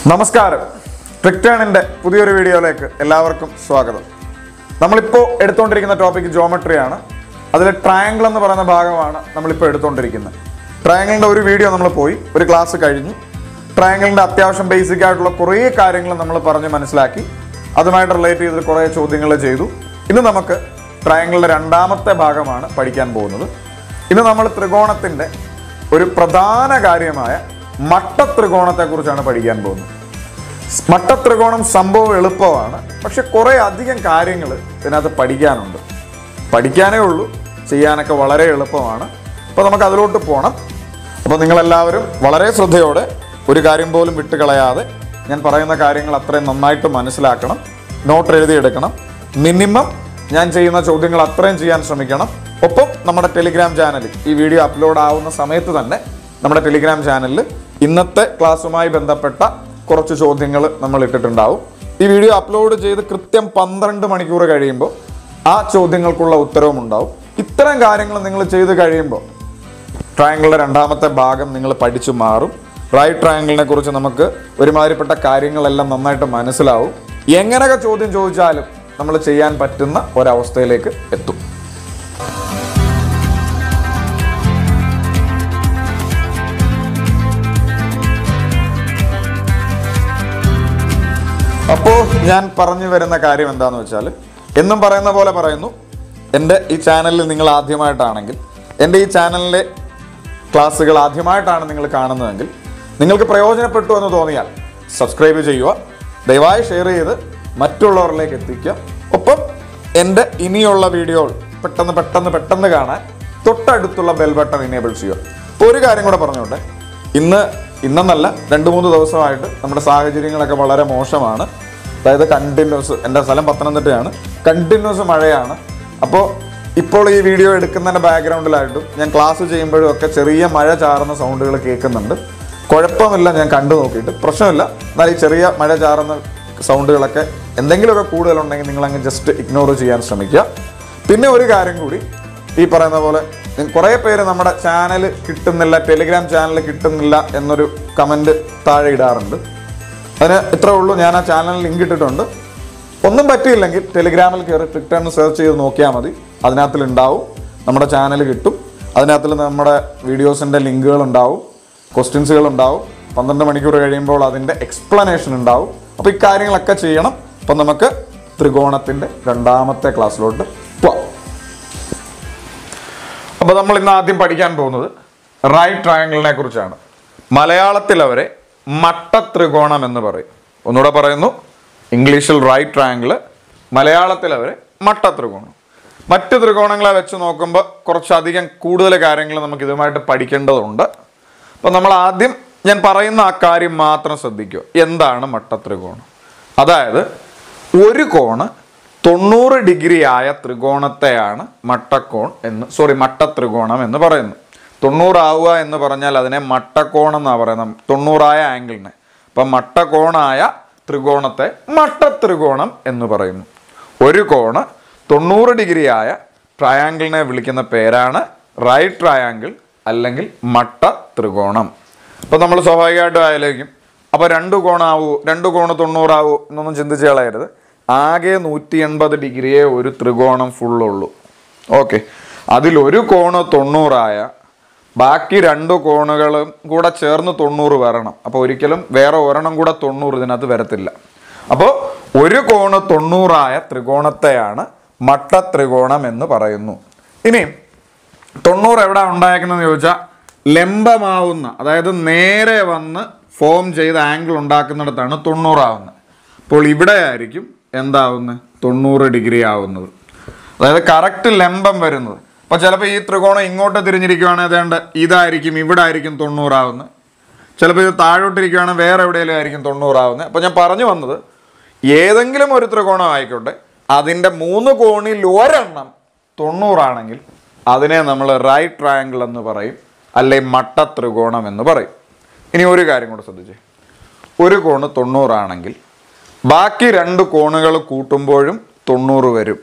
നമസ്കാരം ട്രിക്ടേണിന്റെ പുതിയൊരു വീഡിയോയിലേക്ക് എല്ലാവർക്കും സ്വാഗതം നമ്മളിപ്പോൾ എടുത്തുകൊണ്ടിരിക്കുന്ന ടോപ്പിക് ജോമെട്രിയാണ് അതിൽ ട്രയാങ്കിൾ എന്ന് പറയുന്ന ഭാഗമാണ് നമ്മളിപ്പോൾ എടുത്തുകൊണ്ടിരിക്കുന്നത് ട്രയാങ്കിളിന്റെ ഒരു വീഡിയോ നമ്മൾ പോയി ഒരു ക്ലാസ് കഴിഞ്ഞു ട്രയാങ്കിളിന്റെ അത്യാവശ്യം ബേസിക് ആയിട്ടുള്ള കുറേ കാര്യങ്ങൾ നമ്മൾ പറഞ്ഞ് മനസ്സിലാക്കി അതുമായിട്ട് റിലേറ്റ് ചെയ്ത് കുറേ ചോദ്യങ്ങൾ ചെയ്തു ഇന്ന് നമുക്ക് ട്രയാങ്കിളിന്റെ രണ്ടാമത്തെ ഭാഗമാണ് പഠിക്കാൻ പോകുന്നത് ഇന്ന് നമ്മൾ ത്രികോണത്തിന്റെ ഒരു പ്രധാന കാര്യമായ മട്ടത്രികോണത്തെ കുറിച്ചാണ് പഠിക്കാൻ പോകുന്നത് മട്ടത്രികോണം സംഭവം എളുപ്പമാണ് പക്ഷെ കുറെ അധികം കാര്യങ്ങൾ ഇതിനകത്ത് പഠിക്കാനുണ്ട് പഠിക്കാനേ ഉള്ളൂ ചെയ്യാനൊക്കെ വളരെ എളുപ്പമാണ് അപ്പോൾ നമുക്ക് അതിലോട്ട് പോകണം അപ്പോൾ നിങ്ങളെല്ലാവരും വളരെ ശ്രദ്ധയോടെ ഒരു കാര്യം പോലും വിട്ടുകളയാതെ ഞാൻ പറയുന്ന കാര്യങ്ങൾ അത്രയും നന്നായിട്ട് മനസ്സിലാക്കണം നോട്ട് എഴുതിയെടുക്കണം മിനിമം ഞാൻ ചെയ്യുന്ന ചോദ്യങ്ങൾ അത്രയും ചെയ്യാൻ ശ്രമിക്കണം ഒപ്പം നമ്മുടെ ടെലിഗ്രാം ചാനലിൽ ഈ വീഡിയോ അപ്ലോഡ് ആവുന്ന സമയത്ത് തന്നെ നമ്മുടെ ടെലിഗ്രാം ചാനലിൽ ഇന്നത്തെ ക്ലാസ്സുമായി ബന്ധപ്പെട്ട കുറച്ച് ചോദ്യങ്ങൾ നമ്മൾ ഇട്ടിട്ടുണ്ടാവും ഈ വീഡിയോ അപ്ലോഡ് ചെയ്ത് കൃത്യം പന്ത്രണ്ട് മണിക്കൂർ കഴിയുമ്പോൾ ആ ചോദ്യങ്ങൾക്കുള്ള ഉത്തരവും ഉണ്ടാവും ഇത്തരം കാര്യങ്ങൾ നിങ്ങൾ ചെയ്ത് കഴിയുമ്പോൾ ട്രയാങ്കിളിൻ്റെ രണ്ടാമത്തെ ഭാഗം നിങ്ങൾ പഠിച്ചു മാറും റൈറ്റ് ട്രയാങ്കിളിനെ കുറിച്ച് നമുക്ക് ഒരുമാതിരിപ്പെട്ട കാര്യങ്ങളെല്ലാം നന്നായിട്ട് മനസ്സിലാവും എങ്ങനെയൊക്കെ ചോദ്യം ചോദിച്ചാലും നമ്മൾ ചെയ്യാൻ പറ്റുന്ന ഒരവസ്ഥയിലേക്ക് എത്തും അപ്പോൾ ഞാൻ പറഞ്ഞു വരുന്ന കാര്യം എന്താണെന്ന് വെച്ചാൽ എന്നും പറയുന്ന പോലെ പറയുന്നു എൻ്റെ ഈ ചാനലിൽ നിങ്ങൾ ആദ്യമായിട്ടാണെങ്കിൽ എൻ്റെ ഈ ചാനലിലെ ക്ലാസ്സുകൾ ആദ്യമായിട്ടാണ് നിങ്ങൾ കാണുന്നതെങ്കിൽ നിങ്ങൾക്ക് പ്രയോജനപ്പെട്ടു എന്ന് തോന്നിയാൽ സബ്സ്ക്രൈബ് ചെയ്യുക ദയവായി ഷെയർ ചെയ്ത് മറ്റുള്ളവരിലേക്ക് എത്തിക്കുക ഒപ്പം എൻ്റെ ഇനിയുള്ള വീഡിയോകൾ പെട്ടെന്ന് പെട്ടെന്ന് പെട്ടെന്ന് കാണാൻ തൊട്ടടുത്തുള്ള ബെൽ ബട്ടൺ ഇനേബിൾ ചെയ്യുക ഇപ്പോൾ ഒരു കാര്യം കൂടെ പറഞ്ഞോട്ടെ ഇന്ന് ഇന്നെന്നല്ല രണ്ട് മൂന്ന് ദിവസമായിട്ട് നമ്മുടെ സാഹചര്യങ്ങളൊക്കെ വളരെ മോശമാണ് അതായത് കണ്ടിന്യൂസ് എൻ്റെ സ്ഥലം പത്തനംതിട്ടയാണ് കണ്ടിന്യൂസ് മഴയാണ് അപ്പോൾ ഇപ്പോൾ ഈ വീഡിയോ എടുക്കുന്നതിൻ്റെ ബാക്ക്ഗ്രൗണ്ടിലായിട്ടും ഞാൻ ക്ലാസ് ചെയ്യുമ്പോഴും ഒക്കെ ചെറിയ മഴ ചാറുന്ന സൗണ്ടുകൾ കേൾക്കുന്നുണ്ട് കുഴപ്പമില്ല ഞാൻ കണ്ടു നോക്കിയിട്ട് പ്രശ്നമില്ല എന്നാൽ ഈ ചെറിയ മഴ ചാറുന്ന സൗണ്ടുകളൊക്കെ എന്തെങ്കിലുമൊക്കെ കൂടുതലുണ്ടെങ്കിൽ നിങ്ങൾ അങ്ങ് ജസ്റ്റ് ഇഗ്നോർ ചെയ്യാൻ ശ്രമിക്കുക പിന്നെ ഒരു കാര്യം കൂടി ഈ പറയുന്ന പോലെ നി- കുറേ പേര് നമ്മുടെ ചാനൽ കിട്ടുന്നില്ല ടെലിഗ്രാം ചാനൽ കിട്ടുന്നില്ല എന്നൊരു കമൻറ്റ് താഴെ ഇടാറുണ്ട് അതിന് ഇത്രേ ഉള്ളൂ ഞാൻ ആ ചാനലിൽ ലിങ്ക് ഇട്ടിട്ടുണ്ട് ഒന്നും പറ്റിയില്ലെങ്കിൽ ടെലിഗ്രാമിൽ കയറി ട്വിറ്ററിന് സെർച്ച് ചെയ്ത് നോക്കിയാൽ മതി അതിനകത്തിൽ ഉണ്ടാവും നമ്മുടെ ചാനൽ കിട്ടും അതിനകത്തിൽ നമ്മുടെ വീഡിയോസിൻ്റെ ലിങ്കുകൾ ഉണ്ടാവും ക്വസ്റ്റ്യൻസുകൾ ഉണ്ടാവും പന്ത്രണ്ട് മണിക്കൂർ കഴിയുമ്പോൾ അതിൻ്റെ എക്സ്പ്ലനേഷൻ ഉണ്ടാവും അപ്പോൾ ഈ കാര്യങ്ങളൊക്കെ ചെയ്യണം അപ്പം നമുക്ക് ത്രികോണത്തിൻ്റെ രണ്ടാമത്തെ ക്ലാസ്സിലോട്ട് പോവാം അപ്പോൾ നമ്മൾ ഇന്ന് ആദ്യം പഠിക്കാൻ പോകുന്നത് റൈറ്റ് ട്രയാങ്കിളിനെ കുറിച്ചാണ് മലയാളത്തിൽ അവരെ മട്ടത്രികോണം എന്ന് പറയും ഒന്നുകൂടെ പറയുന്നു ഇംഗ്ലീഷിൽ റൈറ്റ് ട്രയാങ്കിൾ മലയാളത്തിൽ അവരെ മട്ടത്രികോണം മറ്റ് ത്രികോണങ്ങളെ വെച്ച് നോക്കുമ്പോൾ കുറച്ചധികം കൂടുതൽ കാര്യങ്ങൾ നമുക്ക് ഇതുമായിട്ട് പഠിക്കേണ്ടതുണ്ട് അപ്പോൾ നമ്മൾ ആദ്യം ഞാൻ പറയുന്ന ആ കാര്യം മാത്രം ശ്രദ്ധിക്കുക എന്താണ് മട്ടത്രികോണം അതായത് ഒരു കോണ് തൊണ്ണൂറ് ഡിഗ്രി ആയ ത്രികോണത്തെയാണ് മട്ടക്കോൺ എന്ന് സോറി മട്ടത്രികോണം എന്ന് പറയുന്നത് തൊണ്ണൂറാവുക എന്ന് പറഞ്ഞാൽ അതിനെ മട്ടക്കോണം എന്നാണ് പറയുന്നത് തൊണ്ണൂറായ ആംഗിളിനെ അപ്പം മട്ടക്കോണായ ത്രികോണത്തെ മട്ടത്രികോണം എന്ന് പറയുന്നു ഒരു കോണ് തൊണ്ണൂറ് ഡിഗ്രി ആയ ട്രയാങ്കിളിനെ വിളിക്കുന്ന പേരാണ് റൈറ്റ് ട്രയാങ്കിൾ അല്ലെങ്കിൽ മട്ട ത്രികോണം അപ്പോൾ നമ്മൾ സ്വാഭാവികമായിട്ടും ആലോചിക്കും അപ്പോൾ രണ്ട് കോണാവൂ രണ്ട് കോണ് തൊണ്ണൂറാവൂ എന്നൊന്നും ചിന്തിച്ച് കളയരുത് ആകെ നൂറ്റി എൺപത് ഡിഗ്രിയെ ഒരു ത്രികോണം ഫുള്ളുള്ളൂ ഓക്കെ അതിലൊരു കോണ് തൊണ്ണൂറായ ബാക്കി രണ്ട് കോണുകളും കൂടെ ചേർന്ന് തൊണ്ണൂറ് വരണം അപ്പോൾ ഒരിക്കലും വേറെ ഒരെണ്ണം കൂടെ തൊണ്ണൂറ് ഇതിനകത്ത് വരത്തില്ല അപ്പോൾ ഒരു കോണ് തൊണ്ണൂറായ ത്രികോണത്തെയാണ് മട്ട ത്രികോണം എന്ന് പറയുന്നു ഇനി തൊണ്ണൂറ് എവിടെ ഉണ്ടായേക്കുന്നതെന്ന് ചോദിച്ചാൽ ലംബമാവുന്ന അതായത് നേരെ വന്ന് ഫോം ചെയ്ത ആംഗിൾ ഉണ്ടാക്കുന്നിടത്താണ് തൊണ്ണൂറാവുന്നത് അപ്പോൾ ഇവിടെ ആയിരിക്കും എന്താവുന്നത് തൊണ്ണൂറ് ഡിഗ്രി ആവുന്നത് അതായത് കറക്റ്റ് ലംബം വരുന്നത് അപ്പോൾ ചിലപ്പോൾ ഈ ത്രികോണം ഇങ്ങോട്ട് തിരിഞ്ഞിരിക്കുവാണെങ്കിൽ അതേണ്ട ഇതായിരിക്കും ഇവിടെ ആയിരിക്കും തൊണ്ണൂറാവുന്നത് ചിലപ്പോൾ ഇത് താഴോട്ടിരിക്കുവാണെങ്കിൽ വേറെ എവിടെയെങ്കിലും ആയിരിക്കും തൊണ്ണൂറാവുന്നത് അപ്പോൾ ഞാൻ പറഞ്ഞു വന്നത് ഏതെങ്കിലും ഒരു ത്രികോണം ആയിക്കോട്ടെ അതിൻ്റെ മൂന്ന് കോണിൽ ഒരെണ്ണം തൊണ്ണൂറാണെങ്കിൽ അതിനെ നമ്മൾ റൈറ്റ് ട്രയാങ്കിൾ എന്ന് പറയും അല്ലെങ്കിൽ മട്ട ത്രികോണം എന്ന് പറയും ഇനി ഒരു കാര്യം കൂടെ ശ്രദ്ധിച്ചേ ഒരു കോണ് തൊണ്ണൂറാണെങ്കിൽ ബാക്കി രണ്ട് കോണുകൾ കൂട്ടുമ്പോഴും തൊണ്ണൂറ് വരും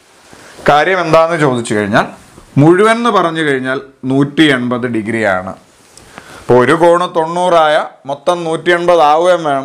കാര്യം എന്താണെന്ന് ചോദിച്ചു കഴിഞ്ഞാൽ മുഴുവൻ എന്ന് പറഞ്ഞു കഴിഞ്ഞാൽ നൂറ്റി എൺപത് ഡിഗ്രിയാണ് അപ്പോൾ ഒരു കോണ് തൊണ്ണൂറായ മൊത്തം നൂറ്റി എൺപത് ആവുകയും വേണം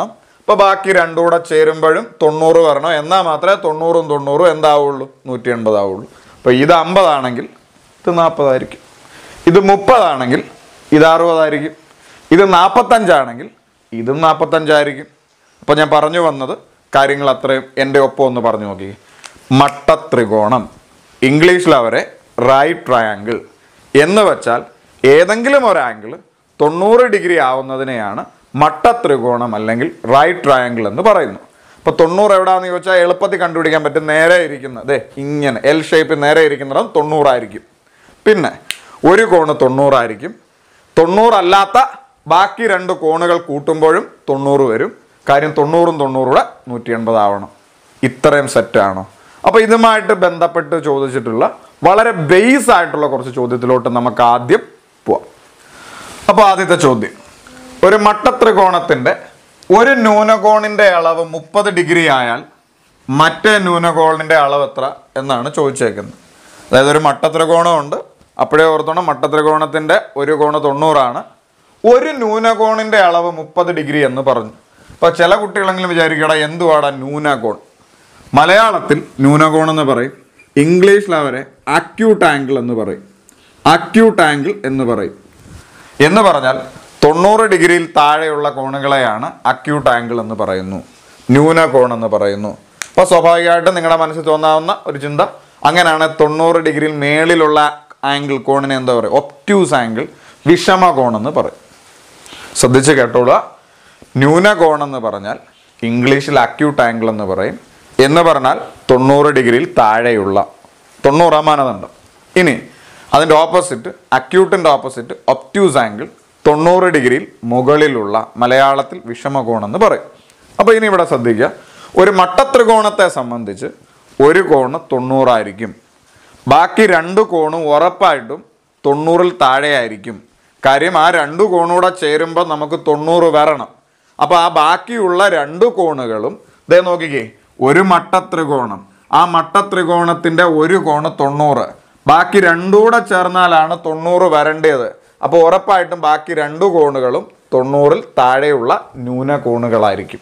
അപ്പോൾ ബാക്കി രണ്ടും കൂടെ ചേരുമ്പോഴും തൊണ്ണൂറ് വരണം എന്നാൽ മാത്രമേ തൊണ്ണൂറും തൊണ്ണൂറും എന്താവുള്ളൂ നൂറ്റി എൺപതാവുള്ളൂ അപ്പോൾ ഇത് അമ്പതാണെങ്കിൽ ഇത് നാൽപ്പതായിരിക്കും ഇത് മുപ്പതാണെങ്കിൽ ഇത് അറുപതായിരിക്കും ഇത് നാൽപ്പത്തഞ്ചാണെങ്കിൽ ഇതും നാൽപ്പത്തഞ്ചായിരിക്കും അപ്പോൾ ഞാൻ പറഞ്ഞു വന്നത് കാര്യങ്ങൾ അത്രയും എൻ്റെ ഒപ്പം ഒന്ന് പറഞ്ഞു നോക്കി മട്ടത്രികോണം ഇംഗ്ലീഷിൽ അവരെ റൈറ്റ് ട്രയാങ്കിൾ എന്ന് വെച്ചാൽ ഏതെങ്കിലും ഒരു ആംഗിൾ തൊണ്ണൂറ് ഡിഗ്രി ആവുന്നതിനെയാണ് മട്ടത്രികോണം അല്ലെങ്കിൽ റൈറ്റ് ട്രയാങ്കിൾ എന്ന് പറയുന്നു അപ്പോൾ തൊണ്ണൂറ് എവിടെയാണെന്ന് ചോദിച്ചാൽ എളുപ്പത്തിൽ കണ്ടുപിടിക്കാൻ പറ്റും നേരെ ഇരിക്കുന്ന അതെ ഇങ്ങനെ എൽ ഷേപ്പിൽ നേരെ ഇരിക്കുന്നിടം തൊണ്ണൂറായിരിക്കും പിന്നെ ഒരു കോണ് തൊണ്ണൂറായിരിക്കും തൊണ്ണൂറല്ലാത്ത ബാക്കി രണ്ട് കോണുകൾ കൂട്ടുമ്പോഴും തൊണ്ണൂറ് വരും കാര്യം തൊണ്ണൂറും തൊണ്ണൂറൂടെ നൂറ്റി എൺപതാവണം ഇത്രയും സെറ്റാണോ അപ്പോൾ ഇതുമായിട്ട് ബന്ധപ്പെട്ട് ചോദിച്ചിട്ടുള്ള വളരെ ബേസ് ആയിട്ടുള്ള കുറച്ച് ചോദ്യത്തിലോട്ട് നമുക്ക് ആദ്യം പോവാം അപ്പോൾ ആദ്യത്തെ ചോദ്യം ഒരു മട്ടത്രികോണത്തിൻ്റെ ഒരു ന്യൂനകോണിൻ്റെ അളവ് മുപ്പത് ഡിഗ്രി ആയാൽ മറ്റേ ന്യൂനകോണിൻ്റെ അളവ് എത്ര എന്നാണ് ചോദിച്ചേക്കുന്നത് അതായത് ഒരു മട്ടത്രികോണമുണ്ട് അപ്പോഴേ ഓർത്തോണം മട്ടത്രികോണത്തിൻ്റെ ഒരു കോണ് തൊണ്ണൂറാണ് ഒരു ന്യൂനകോണിൻ്റെ അളവ് മുപ്പത് ഡിഗ്രി എന്ന് പറഞ്ഞു അപ്പോൾ ചില കുട്ടികളെങ്കിലും വിചാരിക്കടാ എന്തുവാടാ ന്യൂനകോൺ മലയാളത്തിൽ ന്യൂനകോൺ എന്ന് പറയും ഇംഗ്ലീഷിൽ അവരെ അക്യൂട്ട് ആംഗിൾ എന്ന് പറയും അക്യൂട്ട് ആംഗിൾ എന്ന് പറയും എന്ന് പറഞ്ഞാൽ തൊണ്ണൂറ് ഡിഗ്രിയിൽ താഴെയുള്ള കോണുകളെയാണ് അക്യൂട്ട് ആംഗിൾ എന്ന് പറയുന്നു ന്യൂനകോൺ എന്ന് പറയുന്നു അപ്പോൾ സ്വാഭാവികമായിട്ടും നിങ്ങളുടെ മനസ്സിൽ തോന്നാവുന്ന ഒരു ചിന്ത അങ്ങനെയാണ് തൊണ്ണൂറ് ഡിഗ്രിയിൽ മേളിലുള്ള ആംഗിൾ കോണിനെ എന്താ പറയുക ഒപ്റ്റ്യൂസ് ആംഗിൾ വിഷമകോൺ എന്ന് പറയും ശ്രദ്ധിച്ച് കേട്ടോളുക ന്യൂനകോൺ എന്ന് പറഞ്ഞാൽ ഇംഗ്ലീഷിൽ അക്യൂട്ട് ആംഗിൾ എന്ന് പറയും എന്ന് പറഞ്ഞാൽ തൊണ്ണൂറ് ഡിഗ്രിയിൽ താഴെയുള്ള തൊണ്ണൂറാം മാനദണ്ഡം ഇനി അതിൻ്റെ ഓപ്പോസിറ്റ് അക്യൂട്ടിൻ്റെ ഓപ്പോസിറ്റ് ഒപ്റ്റ്യൂസ് ആംഗിൾ തൊണ്ണൂറ് ഡിഗ്രിയിൽ മുകളിലുള്ള മലയാളത്തിൽ വിഷമകോൺ എന്ന് പറയും അപ്പോൾ ഇനി ഇവിടെ ശ്രദ്ധിക്കുക ഒരു മട്ടത്രികോണത്തെ സംബന്ധിച്ച് ഒരു കോണ് തൊണ്ണൂറായിരിക്കും ബാക്കി രണ്ട് കോണും ഉറപ്പായിട്ടും തൊണ്ണൂറിൽ താഴെയായിരിക്കും കാര്യം ആ രണ്ട് കോണൂടെ ചേരുമ്പോൾ നമുക്ക് തൊണ്ണൂറ് വരണം അപ്പോൾ ആ ബാക്കിയുള്ള രണ്ട് കോണുകളും ദേ നോക്കിക്കേ ഒരു മട്ടത്രികോണം ആ മട്ടത്രികോണത്തിൻ്റെ ഒരു കോണ് തൊണ്ണൂറ് ബാക്കി രണ്ടുകൂടെ ചേർന്നാലാണ് തൊണ്ണൂറ് വരേണ്ടത് അപ്പോൾ ഉറപ്പായിട്ടും ബാക്കി രണ്ട് കോണുകളും തൊണ്ണൂറിൽ താഴെയുള്ള ന്യൂനകോണുകളായിരിക്കും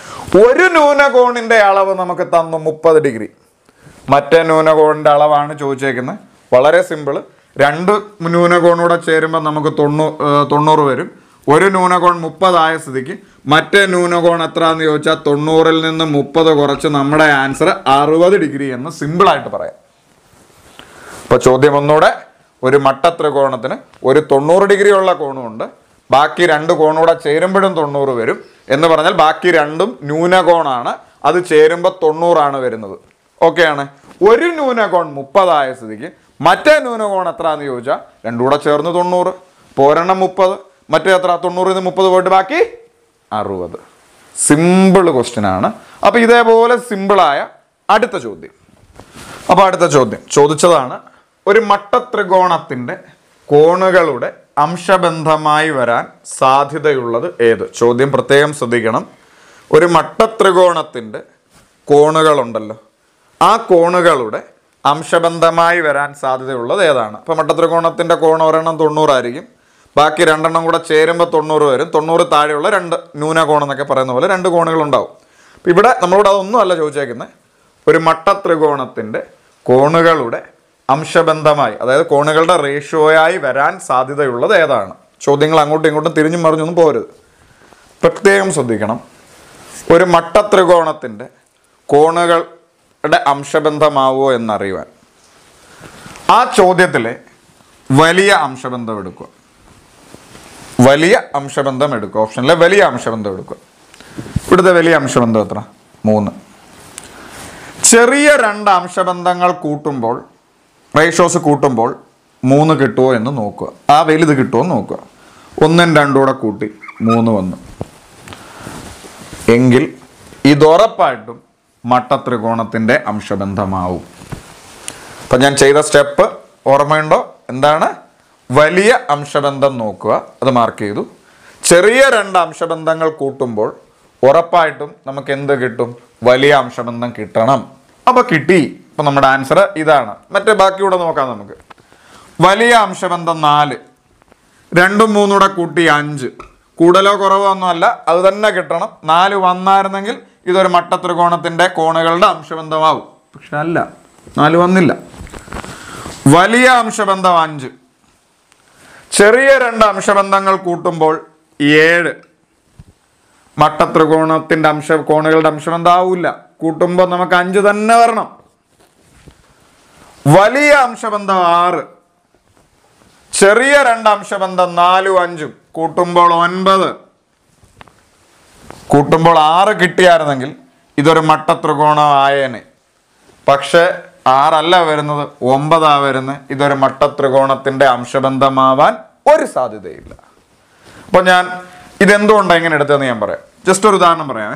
ഒരു ന്യൂനകോണിൻ്റെ അളവ് നമുക്ക് തന്നു മുപ്പത് ഡിഗ്രി മറ്റേ ന്യൂനകോണിൻ്റെ അളവാണ് ചോദിച്ചേക്കുന്നത് വളരെ സിമ്പിൾ രണ്ട് ന്യൂനകോണൂടെ ചേരുമ്പോൾ നമുക്ക് തൊണ്ണൂ ഏർ തൊണ്ണൂറ് വരും ഒരു ന്യൂനകോൺ മുപ്പതായ സ്ഥിതിക്ക് മറ്റേ ന്യൂനകോൺ എത്രയാണെന്ന് ചോദിച്ചാൽ തൊണ്ണൂറിൽ നിന്ന് മുപ്പത് കുറച്ച് നമ്മുടെ ആൻസർ അറുപത് ഡിഗ്രി എന്ന് സിമ്പിളായിട്ട് പറയാം അപ്പോൾ ചോദ്യം ഒന്നുകൂടെ ഒരു മട്ടത്രികോണത്തിന് ഒരു തൊണ്ണൂറ് ഡിഗ്രി ഉള്ള കോണുമുണ്ട് ബാക്കി രണ്ട് കോണൂടെ ചേരുമ്പോഴും തൊണ്ണൂറ് വരും എന്ന് പറഞ്ഞാൽ ബാക്കി രണ്ടും ന്യൂനകോണാണ് അത് ചേരുമ്പോൾ തൊണ്ണൂറാണ് വരുന്നത് ഓക്കെയാണ് ഒരു ന്യൂനകോൺ മുപ്പതായ സ്ഥിതിക്ക് മറ്റേ ന്യൂനകോൺ എത്രയാണെന്ന് ചോദിച്ചാൽ രണ്ടും കൂടെ ചേർന്ന് തൊണ്ണൂറ് പോരെണ്ണം മുപ്പത് മറ്റേ എത്ര തൊണ്ണൂറിൽ നിന്ന് മുപ്പത് പോയിട്ട് ബാക്കി അറുപത് സിമ്പിൾ ക്വസ്റ്റ്യൻ ആണ് അപ്പോൾ ഇതേപോലെ സിമ്പിളായ അടുത്ത ചോദ്യം അപ്പോൾ അടുത്ത ചോദ്യം ചോദിച്ചതാണ് ഒരു മട്ടത്രികോണത്തിൻ്റെ കോണുകളുടെ അംശബന്ധമായി വരാൻ സാധ്യതയുള്ളത് ഏത് ചോദ്യം പ്രത്യേകം ശ്രദ്ധിക്കണം ഒരു മട്ടത്രികോണത്തിൻ്റെ കോണുകളുണ്ടല്ലോ ആ കോണുകളുടെ അംശബന്ധമായി വരാൻ സാധ്യതയുള്ളത് ഏതാണ് ഇപ്പോൾ മട്ടത്രികോണത്തിൻ്റെ കോൺ ഒരെണ്ണം തൊണ്ണൂറായിരിക്കും ബാക്കി രണ്ടെണ്ണം കൂടെ ചേരുമ്പോൾ തൊണ്ണൂറ് വരും തൊണ്ണൂറ് താഴെയുള്ള രണ്ട് ന്യൂനകോണം എന്നൊക്കെ പറയുന്ന പോലെ രണ്ട് കോണുകളുണ്ടാവും അപ്പോൾ ഇവിടെ നമ്മളോട് അതൊന്നും അല്ല ചോദിച്ചേക്കുന്നത് ഒരു മട്ടത്രികോണത്തിൻ്റെ കോണുകളുടെ അംശബന്ധമായി അതായത് കോണുകളുടെ റേഷ്യോയായി വരാൻ സാധ്യതയുള്ളത് ഏതാണ് ചോദ്യങ്ങൾ അങ്ങോട്ടും ഇങ്ങോട്ടും തിരിഞ്ഞും മറിഞ്ഞൊന്നും പോരുത് പ്രത്യേകം ശ്രദ്ധിക്കണം ഒരു മട്ടത്രികോണത്തിൻ്റെ കോണുകളുടെ അംശബന്ധമാവോ എന്നറിയുവാൻ ആ ചോദ്യത്തിലെ വലിയ അംശബന്ധം എടുക്കുക വലിയ അംശബന്ധം എടുക്കുക ഓപ്ഷനിലെ വലിയ അംശബന്ധം എടുക്കുക ഇവിടുത്തെ വലിയ അംശബന്ധം എത്ര മൂന്ന് ചെറിയ രണ്ട് അംശബന്ധങ്ങൾ കൂട്ടുമ്പോൾ റേഷ്യോസ് കൂട്ടുമ്പോൾ മൂന്ന് കിട്ടുമോ എന്ന് നോക്കുക ആ വലുത് കിട്ടുമോ എന്ന് നോക്കുക ഒന്നും രണ്ടും കൂടെ കൂട്ടി മൂന്ന് വന്നു എങ്കിൽ ഇതുറപ്പായിട്ടും മട്ടത്രികോണത്തിൻ്റെ അംശബന്ധമാവും അപ്പം ഞാൻ ചെയ്ത സ്റ്റെപ്പ് ഓർമ്മയുണ്ടോ എന്താണ് വലിയ അംശബന്ധം നോക്കുക അത് മാർക്ക് ചെയ്തു ചെറിയ രണ്ട് അംശബന്ധങ്ങൾ കൂട്ടുമ്പോൾ ഉറപ്പായിട്ടും നമുക്ക് എന്ത് കിട്ടും വലിയ അംശബന്ധം കിട്ടണം അപ്പോൾ കിട്ടി അപ്പം നമ്മുടെ ആൻസർ ഇതാണ് മറ്റേ ബാക്കിയൂടെ നോക്കാം നമുക്ക് വലിയ അംശബന്ധം നാല് രണ്ടും മൂന്നും കൂടെ കൂട്ടി അഞ്ച് കൂടുതലോ കുറവോ ഒന്നുമല്ല അത് തന്നെ കിട്ടണം നാല് വന്നായിരുന്നെങ്കിൽ ഇതൊരു മട്ടത്രികോണത്തിന്റെ കോണുകളുടെ അംശബന്ധമാവും പക്ഷെ അല്ല നാല് വന്നില്ല വലിയ അംശബന്ധം അഞ്ച് ചെറിയ രണ്ട് അംശബന്ധങ്ങൾ കൂട്ടുമ്പോൾ ഏഴ് മട്ടത്രികോണത്തിന്റെ അംശ കോണുകളുടെ അംശബന്ധം ആവില്ല കൂട്ടുമ്പോൾ നമുക്ക് അഞ്ച് തന്നെ വരണം വലിയ അംശബന്ധം ആറ് ചെറിയ രണ്ട് അംശബന്ധം നാലും അഞ്ചും കൂട്ടുമ്പോൾ ഒൻപത് കൂട്ടുമ്പോൾ ആറ് കിട്ടിയായിരുന്നെങ്കിൽ ഇതൊരു മട്ടത്രികോണം ആയേനെ പക്ഷെ ആറല്ല വരുന്നത് ഒമ്പതാ വരുന്നത് ഇതൊരു മട്ടത്രികോണത്തിന്റെ അംശബന്ധമാവാൻ ഒരു സാധ്യതയില്ല അപ്പോൾ ഞാൻ ഇതെന്തുകൊണ്ടാണ് ഇങ്ങനെ എടുത്തതെന്ന് ഞാൻ പറയാം ജസ്റ്റ് ഒരു ഉദാഹരണം പറയാമേ